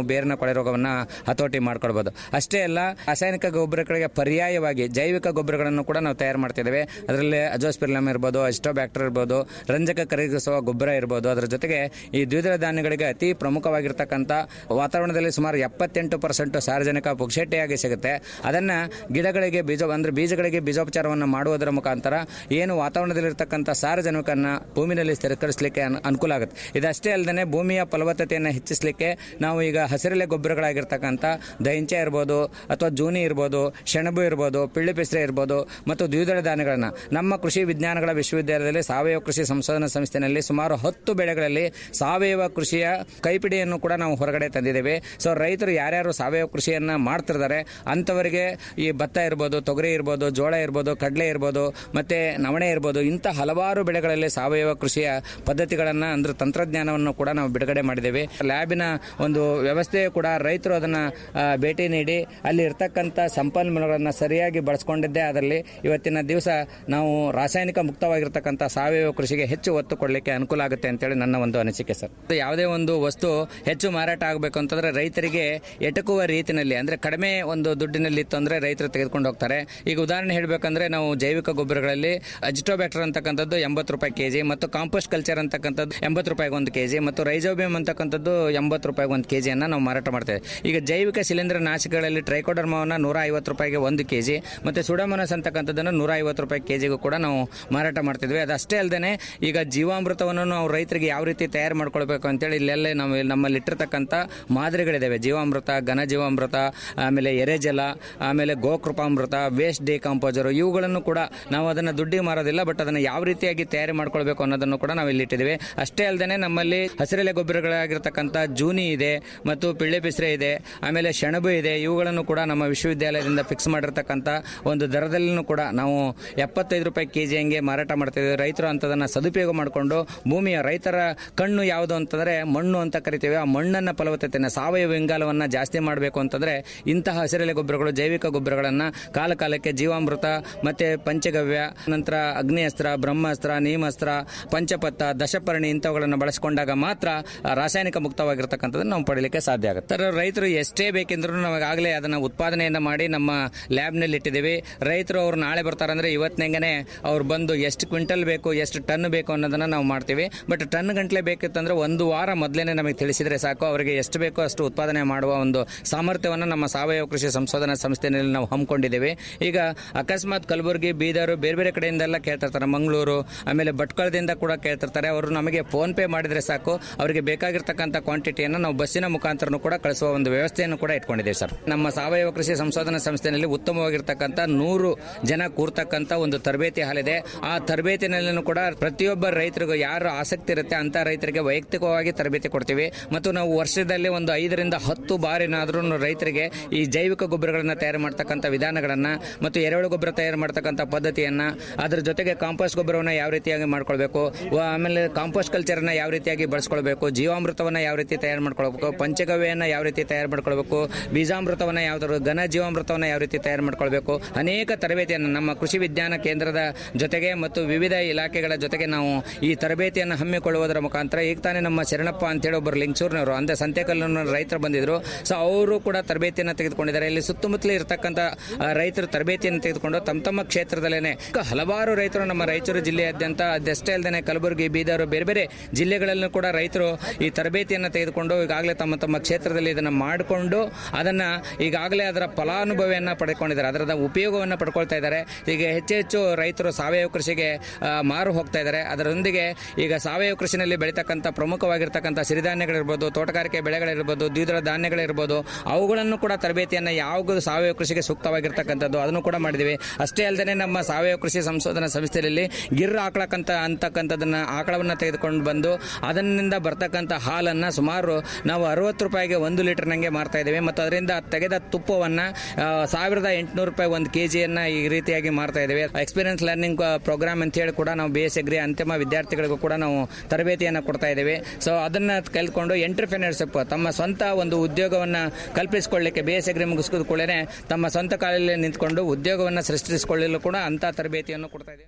ಬೇರಿನ ಕೊಳೆ ರೋಗವನ್ನು ಹತೋಟಿ ಮಾಡ್ಕೊಳ್ಬೋದು ಅಷ್ಟೇ ಅಲ್ಲ ರಾಸಾಯನಿಕ ಗೊಬ್ಬರಗಳಿಗೆ ಪರ್ಯಾಯವಾಗಿ ಜೈವಿಕ ಗೊಬ್ಬರಗಳನ್ನು ಕೂಡ ನಾವು ತಯಾರು ಮಾಡ್ತಿದ್ದೇವೆ ಅದರಲ್ಲಿ ಅಜೋಸ್ಪಿರ್ಲಮ್ ಇರ್ಬೋದು ಅಸ್ಟೋಬ್ಯಾಕ್ಟರ್ ಇರ್ಬೋದು ರಂಜಕ ಕರಗಿಸುವ ಗೊಬ್ಬರ ಇರ್ಬೋದು ಅದರ ಜೊತೆಗೆ ಈ ದ್ವಿದಳ ಧಾನ್ಯಗಳಿಗೆ ಅತಿ ಪ್ರಮುಖವಾಗಿರ್ತಕ್ಕಂಥ ವಾತಾವರಣದಲ್ಲಿ ಸುಮಾರು ಎಪ್ಪತ್ತೆಂಟು ಪರ್ಸೆಂಟ್ ಸಾರ್ವಜನಿಕ ಪುಕ್ಷೇಟಿಯಾಗಿ ಸಿಗುತ್ತೆ ಅದನ್ನ ಗಿಡಗಳಿಗೆ ಬೀಜ ಅಂದ್ರೆ ಬೀಜಗಳಿಗೆ ಬೀಜೋಪಚಾರವನ್ನು ಮಾಡುವುದರ ಮುಖಾಂತರ ಏನು ವಾತಾವರಣದಲ್ಲಿರ್ತಕ್ಕಂಥ ಸಾರಜನಕನ್ನ ಭೂಮಿನಲ್ಲಿ ಸ್ಥಿರೀಕರಿಸಲಿಕ್ಕೆ ಅನ್- ಅನುಕೂಲ ಆಗುತ್ತೆ ಇದಷ್ಟೇ ಅಲ್ಲದೆ ಭೂಮಿಯ ಫಲವತ್ತತೆಯನ್ನು ಹೆಚ್ಚಿಸಲಿಕ್ಕೆ ನಾವು ಈಗ ಹಸಿರೆಲೆ ಗೊಬ್ಬರಗಳಾಗಿರ್ತಕ್ಕಂಥ ದೈಂಚ ಇರ್ಬೋದು ಅಥವಾ ಜೂನಿ ಇರ್ಬೋದು ಸೆಣಬು ಇರ್ಬೋದು ಪಿಳ್ಳಿ ಪೆಸರೆ ಇರ್ಬೋದು ಮತ್ತು ದ್ವಿದಳ ಧಾನ್ಯಗಳನ್ನು ನಮ್ಮ ಕೃಷಿ ವಿಜ್ಞಾನಗಳ ವಿಶ್ವವಿದ್ಯಾಲಯದಲ್ಲಿ ಸಾವಯವ ಕೃಷಿ ಸಂಶೋಧನಾ ಸಂಸ್ಥೆಯಲ್ಲಿ ಸುಮಾರು ಹತ್ತು ಬೆಳೆಗಳಲ್ಲಿ ಸಾವಯವ ಕೃಷಿಯ ಕೈಪಿಡಿಯನ್ನು ಕೂಡ ನಾವು ಹೊರಗಡೆ ತಂದಿದ್ದೇವೆ ಸೊ ರೈತರು ಯಾರ್ಯಾರು ಸಾವಯವ ಕೃಷಿಯನ್ನ ಮಾಡ್ತಿರ್ತಾರೆ ಅಂಥವರಿಗೆ ಈ ಭತ್ತ ಇರ್ಬೋದು ತೊಗರಿ ಇರ್ಬೋದು ಜೋಳ ಇರ್ಬೋದು ಕಡಲೆ ಇರ್ಬೋದು ಮತ್ತೆ ನವಣೆ ಇರ್ಬೋದು ಇಂಥ ಹಲವಾರು ಬೆಳೆಗಳಲ್ಲಿ ಸಾವಯವ ಕೃಷಿಯ ಪದ್ಧತಿಗಳನ್ನು ಅಂದ್ರೆ ತಂತ್ರಜ್ಞಾನವನ್ನು ಕೂಡ ನಾವು ಬಿಡುಗಡೆ ಮಾಡಿದ್ದೇವೆ ಲ್ಯಾಬಿನ ಒಂದು ವ್ಯವಸ್ಥೆ ಕೂಡ ರೈತರು ಅದನ್ನ ಆ, ಭೇಟಿ ನೀಡಿ ಅಲ್ಲಿ ಇರ್ತಕ್ಕಂಥ ಸಂಪನ್ಮೂಲಗಳನ್ನು ಸರಿಯಾಗಿ ಬಳಸ್ಕೊಂಡಿದ್ದೇ ಅದರಲ್ಲಿ ಇವತ್ತಿನ ದಿವಸ ನಾವು ರಾಸಾಯನಿಕ ಮುಕ್ತವಾಗಿರ್ತಕ್ಕಂಥ ಸಾವಯವ ಕೃಷಿಗೆ ಹೆಚ್ಚು ಒತ್ತು ಕೊಡಲಿಕ್ಕೆ ಅನುಕೂಲ ಆಗುತ್ತೆ ಅಂತೇಳಿ ನನ್ನ ಒಂದು ಅನಿಸಿಕೆ ಸರ್ ಯಾವುದೇ ಒಂದು ವಸ್ತು ಹೆಚ್ಚು ಮಾರಾಟ ಆಗಬೇಕು ಅಂತಂದ್ರೆ ರೈತರಿಗೆ ಎಟಕುವ ರೀತಿಯಲ್ಲಿ ಅಂದ್ರೆ ಕಡಿಮೆ ಒಂದು ದುಡ್ಡಿನಲ್ಲಿ ಇತ್ತು ಅಂದ್ರೆ ರೈತರು ತೆಗೆದುಕೊಂಡು ಹೋಗ್ತಾರೆ ಈಗ ಉದಾಹರಣೆ ಹೇಳಬೇಕಂದ್ರೆ ನಾವು ಜೈವಿಕ ಗೊಬ್ಬರಗಳಲ್ಲಿ ಅಜಿಟೋಬ್ಯಾಕ್ಟರ್ ಅಂತಕ್ಕಂಥದ್ದು ಎಂಬತ್ತು ರೂಪಾಯಿ ಕೆಜಿ ಮತ್ತು ಕಾಂಪೋಸ್ಟ್ ಕಲ್ಚರ್ ಅಂತಕ್ಕಂಥದ್ದು ಎಂಬತ್ತು ರೂಪಾಯಿಗೆ ಒಂದು ಕೆಜಿ ಮತ್ತು ರೈಜೋಬಿಯಂ ಅಂತಕ್ಕಂಥದ್ದು ಎಂಬತ್ತು ರೂಪಾಯಿಗೆ ಒಂದು ಕೆಜಿಯನ್ನು ನಾವು ಮಾರಾಟ ಮಾಡ್ತೇವೆ ಈಗ ಜೈವಿಕ ಶಿಲೀಂಧ್ರ ನಾಶಕಗಳಲ್ಲಿ ಟ್ರೈಕೋಡರ್ಮವನ್ನು ನೂರ ಐವತ್ತು ರೂಪಾಯಿಗೆ ಒಂದು ಕೆಜಿ ಮತ್ತು ಸುಡಮನಸ್ ಅಂತಕ್ಕಂಥದ್ದನ್ನು ನೂರ ಐವತ್ತು ರೂಪಾಯಿ ಕೆಜಿಗೂ ಕೂಡ ನಾವು ಮಾರಾಟ ಮಾಡ್ತಿದ್ವಿ ಅದಷ್ಟೇ ಅಲ್ಲದೆ ಈಗ ಜೀವಾಮೃತವನ್ನು ನಾವು ರೈತರಿಗೆ ಯಾವ ರೀತಿ ತಯಾರು ಮಾಡ್ಕೊಳ್ಬೇಕು ಅಂತೇಳಿ ಇಲ್ಲೆಲ್ಲ ನಾವು ನಮ್ಮಲ್ಲಿ ಇಟ್ಟಿರ್ತಕ್ಕಂಥ ಮಾದರಿಗಳಿದ್ದಾವೆ ಜೀವಾಮೃತ ಘನ ಜೀವಾಮೃತ ಆಮೇಲೆ ಎರೆಜಲ ಆಮೇಲೆ ಗೋಕೃಪಾಮೃತ ವೇಸ್ಟ್ ಡಿಕಾಂಪೋಸರ್ ಇವುಗಳನ್ನು ಕೂಡ ನಾವು ಅದನ್ನು ದುಡ್ಡಿ ಮಾರೋದಿಲ್ಲ ಬಟ್ ಅದನ್ನು ಯಾವ ರೀತಿಯಾಗಿ ತಯಾರಿ ಮಾಡ್ಕೊಳ್ಬೇಕು ಅನ್ನೋದನ್ನು ಕೂಡ ನಾವು ಇಲ್ಲಿ ಇಟ್ಟಿದ್ದೀವಿ ಅಷ್ಟೇ ಅಲ್ಲದೆ ನಮ್ಮಲ್ಲಿ ಹಸಿರೆಲೆ ಗೊಬ್ಬರಗಳಾಗಿರ್ತಕ್ಕಂಥ ಜೂನಿ ಇದೆ ಮತ್ತು ಪಿಳ್ಳೆ ಪಿಸ್ರೆ ಇದೆ ಆಮೇಲೆ ಸೆಣಬು ಇದೆ ಇವುಗಳನ್ನು ಕೂಡ ನಮ್ಮ ವಿಶ್ವವಿದ್ಯಾಲಯದಿಂದ ಫಿಕ್ಸ್ ಮಾಡಿರ್ತಕ್ಕಂಥ ಒಂದು ದರದಲ್ಲೂ ಕೂಡ ನಾವು ಎಪ್ಪತ್ತೈದು ರೂಪಾಯಿ ಕೆ ಜಿ ಹಂಗೆ ಮಾರಾಟ ಮಾಡ್ತಿದ್ದೀವಿ ರೈತರು ಅಂತದನ್ನು ಸದುಪಯೋಗ ಮಾಡಿಕೊಂಡು ಭೂಮಿಯ ರೈತರ ಕಣ್ಣು ಯಾವುದು ಅಂತಂದರೆ ಮಣ್ಣು ಅಂತ ಕರಿತೀವಿ ಆ ಮಣ್ಣನ್ನ ಫಲವತ್ತತೆಯನ್ನು ಸಾವಯವ ಇಂಗಾಲವನ್ನು ಜಾಸ್ತಿ ಮಾಡಬೇಕು ಅಂತಂದರೆ ಇಂತಹ ಹಸಿರೆಲೆ ಗೊಬ್ಬರಗಳು ಜೈವಿಕ ಗೊಬ್ಬರಗಳನ್ನು ಕಾಲ ಕಾಲಕ್ಕೆ ಜೀವಾಮೃತ ಮತ್ತೆ ಪಂಚಗವ್ಯ ನಂತರ ಅಗ್ನಿಅಸ್ತ್ರ ಬ್ರಹ್ಮಾಸ್ತ್ರ ನೀಮಾಸ್ತ್ರ ಪಂಚಪತ್ತ ದಶಪರ್ಣಿ ಇಂಥವುಗಳನ್ನು ಬಳಸಿಕೊಂಡಾಗ ಮಾತ್ರ ಆ ರಾಸಾಯನಿಕ ಮುಕ್ತವಾಗಿರ್ತಕ್ಕಂಥದ್ದನ್ನು ನಾವು ಪಡೀಲಿಕ್ಕೆ ಸಾಧ್ಯ ಆಗುತ್ತೆ ಸರ್ ರೈತರು ಎಷ್ಟೇ ಬೇಕೆಂದ್ರೂ ನಮಗಾಗಲೇ ಅದನ್ನು ಉತ್ಪಾದನೆಯನ್ನು ಮಾಡಿ ನಮ್ಮ ಲ್ಯಾಬ್ನಲ್ಲಿ ಇಟ್ಟಿದ್ದೀವಿ ರೈತರು ಅವ್ರು ನಾಳೆ ಬರ್ತಾರಂದ್ರೆ ಇವತ್ತಿನಂಗೆ ಅವ್ರು ಬಂದು ಎಷ್ಟು ಕ್ವಿಂಟಲ್ ಬೇಕು ಎಷ್ಟು ಟನ್ ಬೇಕು ಅನ್ನೋದನ್ನ ನಾವು ಮಾಡ್ತೀವಿ ಬಟ್ ಟನ್ ಗಂಟ್ಲೆ ಬೇಕಿತ್ತಂದ್ರೆ ಒಂದು ವಾರ ಮೊದಲೇ ನಮಗೆ ತಿಳಿಸಿದ್ರೆ ಸಾಕು ಅವರಿಗೆ ಎಷ್ಟು ಬೇಕೋ ಅಷ್ಟು ಉತ್ಪಾದನೆ ಮಾಡುವ ಒಂದು ಸಾಮರ್ಥ್ಯವನ್ನು ನಮ್ಮ ಸಾವಯವ ಕೃಷಿ ಸಂಶೋಧನಾ ಸಂಸ್ಥೆಯಲ್ಲಿ ನಾವು ಹಮ್ಮಿಕೊಂಡಿದ್ದೇವೆ ಈಗ ಅಕಸ್ಮಾತ್ ಕಲಬುರಗಿ ಬೀದರ್ ಬೇರೆ ಬೇರೆ ಕಡೆಯಿಂದೆಲ್ಲ ಕೇಳ್ತಿರ್ತಾರೆ ಮಂಗಳೂರು ಆಮೇಲೆ ಭಟ್ಕಳದಿಂದ ಕೂಡ ಕೇಳ್ತಿರ್ತಾರೆ ಅವರು ನಮಗೆ ಫೋನ್ ಪೇ ಮಾಡಿದ್ರೆ ಸಾಕು ಅವರಿಗೆ ಬೇಕಾಗಿರ್ತಕ್ಕಂಥ ಕ್ವಾಂಟಿಟಿಯನ್ನು ನಾವು ಬಸ್ಸಿನ ಮುಖಾಂತರನೂ ಕೂಡ ಕಳಿಸುವ ಒಂದು ವ್ಯವಸ್ಥೆಯನ್ನು ಕೂಡ ಇಟ್ಕೊಂಡಿದ್ದೇವೆ ಸರ್ ನಮ್ಮ ಸಾವಯವ ಕೃಷಿ ಸಂಶೋಧನಾ ಸಂಸ್ಥೆಯಲ್ಲಿ ಉತ್ತಮವಾಗಿರ್ತಕ್ಕಂಥ ನೂರು ಜನ ಕೂರ್ತಕ್ಕಂಥ ಒಂದು ತರಬೇತಿ ಹಾಲಿದೆ ಆ ತರಬೇತಿನಲ್ಲೂ ಕೂಡ ಪ್ರತಿಯೊಬ್ಬ ರೈತರಿಗೂ ಯಾರು ಆಸಕ್ತಿ ಇರುತ್ತೆ ಅಂತ ರೈತರಿಗೆ ವೈಯಕ್ತಿಕವಾಗಿ ತರಬೇತಿ ಕೊಡ್ತೀವಿ ಮತ್ತು ನಾವು ವರ್ಷದಲ್ಲಿ ಒಂದು ಐದರಿಂದ ಹತ್ತು ಬಾರಿನಾದ್ರೂ ರೈತರಿಗೆ ಈ ಜೈವಿಕ ಗೊಬ್ಬರಗಳನ್ನು ತಯಾರು ಮಾಡ್ತಕ್ಕಂಥ ವಿಧಾನಗಳನ್ನ ಮತ್ತು ಎರೆಹುಳು ಗೊಬ್ಬರ ತಯಾರು ಮಾಡ್ತಕ್ಕಂಥ ಪದ್ಧತಿಯನ್ನ ಅದರ ಜೊತೆಗೆ ಕಾಂಪೋಸ್ಟ್ ಗೊಬ್ಬರವನ್ನು ಯಾವ ರೀತಿಯಾಗಿ ಮಾಡ್ಕೊಳ್ಬೇಕು ವ- ಆಮೇಲೆ ಕಾಂಪೋಸ್ಟ್ ಕಲ್ಚರ್ನ ಯಾವ ರೀತಿಯಾಗಿ ಬಳಸ್ಕೊಳ್ಬೇಕು ಜೀವಾಮೃತವನ್ನ ಯಾವ ರೀತಿ ತಯಾರು ಮಾಡ್ಕೊಳ್ಬೇಕು ಪಂಚಗವ್ಯನ ಯಾವ ರೀತಿ ತಯಾರು ಮಾಡ್ಕೊಳ್ಬೇಕು ಬೀಜಾಮೃತವನ್ನ ಯಾವ ತರ ಘನ ಜೀವಾಮೃತವನ್ನ ಯಾವ ರೀತಿ ತಯಾರು ಮಾಡ್ಕೊಳ್ಬೇಕು ಅನೇಕ ತರಬೇತಿಯನ್ನು ನಮ್ಮ ಕೃಷಿ ವಿಜ್ಞಾನ ಕೇಂದ್ರದ ಜೊತೆಗೆ ಮತ್ತು ವಿವಿಧ ಇಲಾಖೆಗಳ ಜೊತೆಗೆ ನಾವು ಈ ತರಬೇತಿಯನ್ನು ಹಮ್ಮಿಕೊಳ್ಳುವುದರ ಮುಖಾಂತರ ಈಗ ತಾನೇ ನಮ್ಮ ಶರಣಪ್ಪ ಅಂತೇಳಿ ಒಬ್ಬರು ಲಿಂಗಸೂರಿನವರು ಅಂದ್ರೆ ಸಂತೆಕಲ್ಲೂರಿನ ರೈತರು ಬಂದಿದ್ರು ಸೊ ಅವರು ಕೂಡ ತರಬೇತಿಯನ್ನು ತೆಗೆದುಕೊಂಡಿದ್ದಾರೆ ಇಲ್ಲಿ ಸುತ್ತಮುತ್ತಲೇ ಇರತಕ್ಕಂಥ ಆ, ರೈತರು ತರಬೇತಿಯನ್ನು ತೆಗೆದುಕೊಂಡು ತಮ್ಮ ತಮ್ಮ ಕ್ಷೇತ್ರದಲ್ಲೇನೆ ಹಲವಾರು ರೈತರು ನಮ್ಮ ರಾಯಚೂರು ಜಿಲ್ಲೆಯಾದ್ಯಂತ ಅದಷ್ಟೇ ಅಲ್ಲದೆ ಕಲಬುರಗಿ ಬೀದರ್ ಬೇರೆ ಬೇರೆ ಜಿಲ್ಲೆಗಳಲ್ಲೂ ಕೂಡ ರೈತರು ಈ ತರಬೇತಿಯನ್ನು ತೆಗೆದುಕೊಂಡು ಈಗಾಗಲೇ ತಮ್ಮ ತಮ್ಮ ಕ್ಷೇತ್ರದಲ್ಲಿ ಇದನ್ನು ಮಾಡಿಕೊಂಡು ಅದನ್ನ ಈಗಾಗಲೇ ಅದರ ಫಲಾನುಭವಿಯನ್ನ ಪಡ್ಕೊಂಡಿದ್ದಾರೆ ಅದರದ ಉಪಯೋಗವನ್ನು ಪಡ್ಕೊಳ್ತಾ ಇದ್ದಾರೆ ಈಗ ಹೆಚ್ಚು ಹೆಚ್ಚು ರೈತರು ಸಾವಯವ ಕೃಷಿಗೆ ಆ, ಮಾರು ಹೋಗ್ತಾ ಇದ್ದಾರೆ ಅದರೊಂದಿಗೆ ಈಗ ಸಾವಯವ ಕೃಷಿನಲ್ಲಿ ಬೆಳೀತಕ್ಕಂಥ ಪ್ರಮುಖವಾಗಿರ್ತಕ್ಕಂಥ ಸಿರಿಧಾನ್ಯಗಳಿರ್ಬೋದು ತೋಟಗಾರಿಕೆ ಬೆಳೆಗಳಿರ್ಬೋದು ದ್ವಿದಳ ಧಾನ್ಯಗಳಿರ್ಬೋದು ಅವುಗಳನ್ನು ಕೂಡ ತರಬೇತಿಯನ್ನು ಯಾವುದು ಸಾವಯವ ಕೃಷಿಗೆ ಸೂಕ್ತವಾಗಿರ್ತಕ್ಕಂಥದ್ದು ಅದನ್ನು ಕೂಡ ಮಾಡಿದ್ದೀವಿ ಅಷ್ಟೇ ಅಲ್ಲದೆ ನಮ್ಮ ಸಾವಯವ ಕೃಷಿ ಸಂಶೋಧನಾ ಸಂಸ್ಥೆಯಲ್ಲಿ ಗಿರ್ ಆಕಳಕ್ಕಂತ ಅಂತಕ್ಕಂಥದ್ದನ್ನ ಆಕಳವನ್ನು ತೆಗೆದುಕೊಂಡು ಬಂದು ಅದರಿಂದ ಬರ್ತಕ್ಕಂಥ ಹಾಲನ್ನು ಸುಮಾರು ನಾವು ಅರವತ್ತು ರೂಪಾಯಿಗೆ ಒಂದು ಲೀಟರ್ ನಂಗೆ ಮಾರ್ತಾ ಇದ್ದೇವೆ ಮತ್ತು ಅದರಿಂದ ತೆಗೆದ ತುಪ್ಪವನ್ನ ಆ, ಸಾವಿರದ ಎಂಟುನೂರು ರೂಪಾಯಿ ಒಂದು ಕೆ ಜಿಯನ್ನ ಈ ರೀತಿಯಾಗಿ ಮಾರ್ತಾ ಇದ್ದೇವೆ ಎಕ್ಸ್ಪೀರಿಯನ್ಸ್ ಲರ್ನಿಂಗ್ ಪ್ರೋಗ್ರಾಮ್ ಅಂತ ಹೇಳಿ ಕೂಡ ನಾವು ಬಿ ಎಸ್ ಎಗ್ರಿ ಅಂತಿಮ ವಿದ್ಯಾರ್ಥಿಗಳಿಗೂ ಕೂಡ ನಾವು ತರಬೇತಿಯನ್ನು ಕೊಡ್ತಾ ಇದ್ದೇವೆ ಸೊ ಅದನ್ನ ಕಲ್ತ್ಕೊಂಡು ಎಂಟರ್ಪ್ರಿನರ್ಶಿಪ್ ತಮ್ಮ ಸ್ವಂತ ಒಂದು ಉದ್ಯೋಗವನ್ನ ಕಲ್ಪಿಸಿಕೊಳ್ಳಿಕ್ಕೆ ಬಿ ಎಸ್ ಎಗ್ರಿ ಮುಗಿಸಿದ ಕೂಡಲೇ ತಮ್ಮ ಸ್ವಂತ ಕಾಲಲ್ಲಿ ನಿಂತ್ಕೊಂಡು ಉದ್ಯೋಗವನ್ನು ಸೃಷ್ಟಿಸಿಕೊಳ್ಳಲು ಕೂಡ ಅಂತ ತರಬೇತಿಯನ್ನು ಕೊಡ್ತಾ ಇದ್ದೇವೆ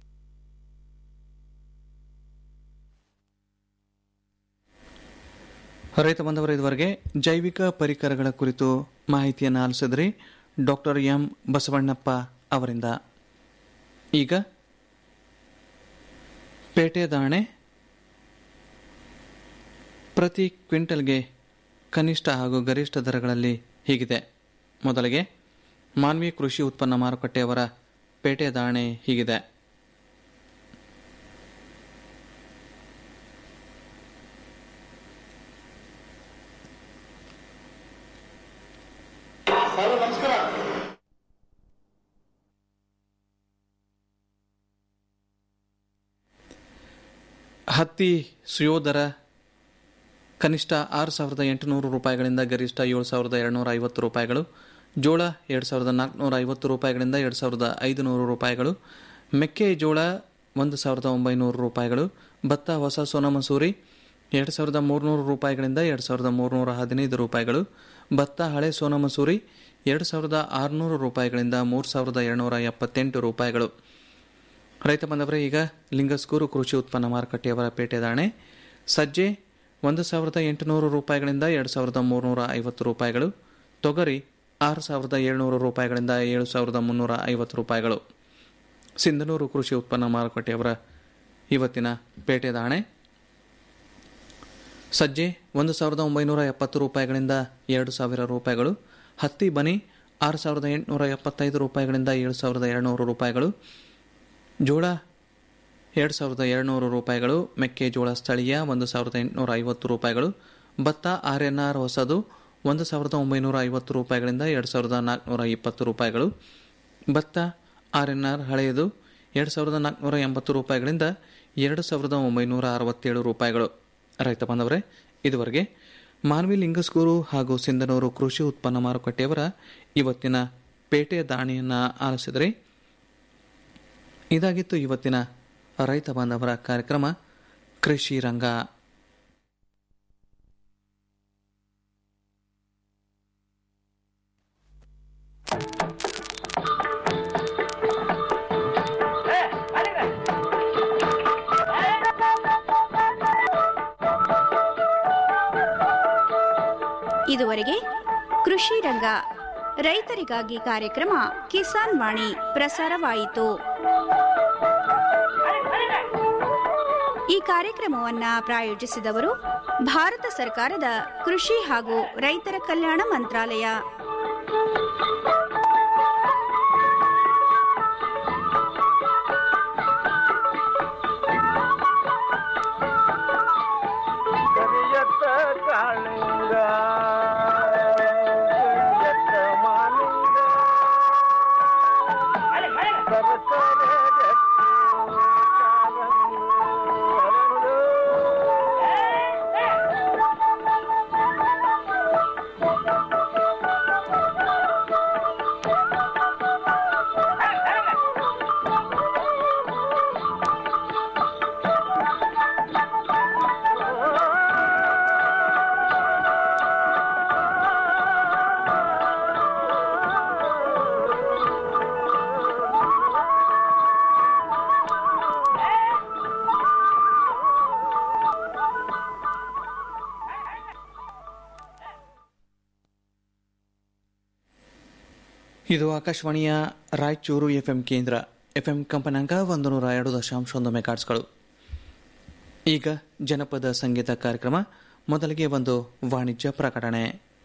ರೈತ ಬಂದವರ ಇದುವರೆಗೆ ಜೈವಿಕ ಪರಿಕರಗಳ ಕುರಿತು ಮಾಹಿತಿಯನ್ನು ಆಲಿಸಿದ್ರಿ ಡಾಕ್ಟರ್ ಎಂ ಬಸವಣ್ಣಪ್ಪ ಅವರಿಂದ ಈಗ ಪೇಟೆ ದಾಣೆ ಪ್ರತಿ ಕ್ವಿಂಟಲ್ಗೆ ಕನಿಷ್ಠ ಹಾಗೂ ಗರಿಷ್ಠ ದರಗಳಲ್ಲಿ ಹೀಗಿದೆ ಮೊದಲಿಗೆ ಮಾನ್ವಿ ಕೃಷಿ ಉತ್ಪನ್ನ ಮಾರುಕಟ್ಟೆಯವರ ಪೇಟೆ ದಾಣೆ ಹೀಗಿದೆ ಹತ್ತಿ ಸುಯೋದರ ಕನಿಷ್ಠ ಆರು ಸಾವಿರದ ಎಂಟುನೂರು ರೂಪಾಯಿಗಳಿಂದ ಗರಿಷ್ಠ ಏಳು ಸಾವಿರದ ಎರಡುನೂರ ಐವತ್ತು ರೂಪಾಯಿಗಳು ಜೋಳ ಎರಡು ಸಾವಿರದ ನಾಲ್ಕುನೂರ ಐವತ್ತು ರೂಪಾಯಿಗಳಿಂದ ಎರಡು ಸಾವಿರದ ಐದುನೂರು ರೂಪಾಯಿಗಳು ಮೆಕ್ಕೆಜೋಳ ಒಂದು ಸಾವಿರದ ಒಂಬೈನೂರು ರೂಪಾಯಿಗಳು ಭತ್ತ ಹೊಸ ಸೋನಾ ಮಸೂರಿ ಎರಡು ಸಾವಿರದ ಮೂರುನೂರು ರೂಪಾಯಿಗಳಿಂದ ಎರಡು ಸಾವಿರದ ಮೂರುನೂರ ಹದಿನೈದು ರೂಪಾಯಿಗಳು ಭತ್ತ ಹಳೆ ಸೋನಾ ಮಸೂರಿ ಎರಡು ಸಾವಿರದ ಆರುನೂರು ರೂಪಾಯಿಗಳಿಂದ ಮೂರು ಸಾವಿರದ ಎರಡುನೂರ ಎಪ್ಪತ್ತೆಂಟು ರೂಪಾಯಿಗಳು ರೈತ ಬಂದವರೇ ಈಗ ಲಿಂಗಸ್ಕೂರು ಕೃಷಿ ಉತ್ಪನ್ನ ಮಾರುಕಟ್ಟೆಯವರ ಪೇಟೆ ದಾಣೆ ಸಜ್ಜೆ ಒಂದು ಸಾವಿರದ ಎಂಟುನೂರು ರೂಪಾಯಿಗಳಿಂದ ಎರಡು ಸಾವಿರದ ಮೂರುನೂರ ಐವತ್ತು ರೂಪಾಯಿಗಳು ತೊಗರಿ ಆರು ಸಾವಿರದ ಏಳುನೂರು ರೂಪಾಯಿಗಳಿಂದ ಏಳು ಸಾವಿರದ ಮುನ್ನೂರ ಐವತ್ತು ರೂಪಾಯಿಗಳು ಸಿಂಧನೂರು ಕೃಷಿ ಉತ್ಪನ್ನ ಮಾರುಕಟ್ಟೆಯವರ ಇವತ್ತಿನ ಪೇಟೆ ದಾಣೆ ಸಜ್ಜೆ ಒಂದು ಸಾವಿರದ ಒಂಬೈನೂರ ಎಪ್ಪತ್ತು ರೂಪಾಯಿಗಳಿಂದ ಎರಡು ಸಾವಿರ ರೂಪಾಯಿಗಳು ಹತ್ತಿ ಬನಿ ಆರು ಸಾವಿರದ ಎಂಟುನೂರ ಎಪ್ಪತ್ತೈದು ರೂಪಾಯಿಗಳಿಂದ ಏಳು ಸಾವಿರದ ಎರಡುನೂರು ರೂಪಾಯಿಗಳು ಜೋಳ ಎರಡು ಸಾವಿರದ ಎರಡುನೂರು ರೂಪಾಯಿಗಳು ಮೆಕ್ಕೆಜೋಳ ಸ್ಥಳೀಯ ಒಂದು ಸಾವಿರದ ಎಂಟುನೂರ ಐವತ್ತು ರೂಪಾಯಿಗಳು ಭತ್ತ ಆರ್ ಎನ್ ಆರ್ ಹೊಸದು ಒಂದು ಸಾವಿರದ ಒಂಬೈನೂರ ಐವತ್ತು ರೂಪಾಯಿಗಳಿಂದ ಎರಡು ಸಾವಿರದ ನಾಲ್ಕುನೂರ ಇಪ್ಪತ್ತು ರೂಪಾಯಿಗಳು ಭತ್ತ ಆರ್ ಎನ್ ಆರ್ ಹಳೆಯದು ಎರಡು ಸಾವಿರದ ನಾಲ್ಕುನೂರ ಎಂಬತ್ತು ರೂಪಾಯಿಗಳಿಂದ ಎರಡು ಸಾವಿರದ ಒಂಬೈನೂರ ಅರವತ್ತೇಳು ರೂಪಾಯಿಗಳು ರೈತ ಬಾಂಧವರೇ ಇದುವರೆಗೆ ಮಾನ್ವಿ ಲಿಂಗಸ್ಗೂರು ಹಾಗೂ ಸಿಂಧನೂರು ಕೃಷಿ ಉತ್ಪನ್ನ ಮಾರುಕಟ್ಟೆಯವರ ಇವತ್ತಿನ ಪೇಟೆ ದಾಣಿಯನ್ನು ಆಲಿಸಿದರೆ ಇದಾಗಿತ್ತು ಇವತ್ತಿನ ರೈತ ಬಾಂಧವರ ಕಾರ್ಯಕ್ರಮ ಕೃಷಿ ರಂಗ ಇದುವರೆಗೆ ಕೃಷಿ ರಂಗ ರೈತರಿಗಾಗಿ ಕಾರ್ಯಕ್ರಮ ಕಿಸಾನ್ ವಾಣಿ ಪ್ರಸಾರವಾಯಿತು ಈ ಕಾರ್ಯಕ್ರಮವನ್ನ ಪ್ರಾಯೋಜಿಸಿದವರು ಭಾರತ ಸರ್ಕಾರದ ಕೃಷಿ ಹಾಗೂ ರೈತರ ಕಲ್ಯಾಣ ಮಂತ್ರಾಲಯ ಕರಿಯತ್ತ ಕಾಳಿಂಗ ಕರಿಯತ್ತ ಮಾಲಿಂಗ ಸರಸರ ಗಟ್ಟಿ ಕಾಲಂಗ ಹರಳು. ಇದು ಆಕಾಶವಾಣಿಯ ರಾಯಚೂರು ಎಫ್ಎಂ ಕೇಂದ್ರ ಎಫ್ಎಂ ಕಂಪನಾಂಕ ಒಂದು ನೂರ ಎರಡು ದಶಾಂಶ ಒಂದು ಮೆಗಾಟ್ಸ್ಗಳು ಈಗ ಜನಪದ ಸಂಗೀತ ಕಾರ್ಯಕ್ರಮ ಮೊದಲಿಗೆ ಒಂದು ವಾಣಿಜ್ಯ ಪ್ರಕಟಣೆ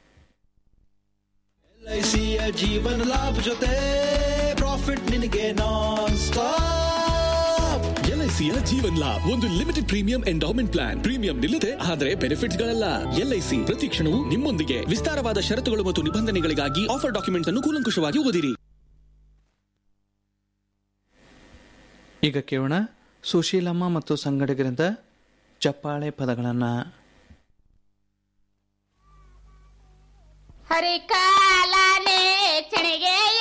ಎಲ್ಐಸಿಯ ಜೀವನ ಲಾಭ ಜೊತೆ ಪ್ರಾಫಿಟ್ ನಿನಗೆ ನಾನ್ ಸ್ಟಾಪ್ ಎಲ್ಐಸಿಯ ಜೀವನ್ ಲಾಭ್ ಒಂದು limited premium endowment plan premium ನಿಲ್ಲದೆ ಆದರೆ ಬೆನಿಫಿಟ್ಸ್ ಗಳಲ್ಲ ಎಲ್ಐಸಿ ಪ್ರತಿ ಕ್ಷಣವೂ ನಿಮ್ಮೊಂದಿಗೆ ವಿಸ್ತಾರವಾದ ಷರತ್ತುಗಳು ಮತ್ತು ನಿಬಂಧನೆಗಳಿಗಾಗಿ ಆಫರ್ ಡಾಕ್ಯುಮೆಂಟ್ಸ್ ಅನ್ನು ಕೂಲಂಕುಷವಾಗಿ ಓದಿರಿ ಈಗ ಕೇಳೋಣ ಸುಶೀಲಮ್ಮ ಮತ್ತು ಸಂಗಡಿಗರಿಂದ ಚಪ್ಪಾಳೆ ಪದಗಳನ್ನು ಹರಿ ಕಾಲನೆ ಚಣಿಗೆ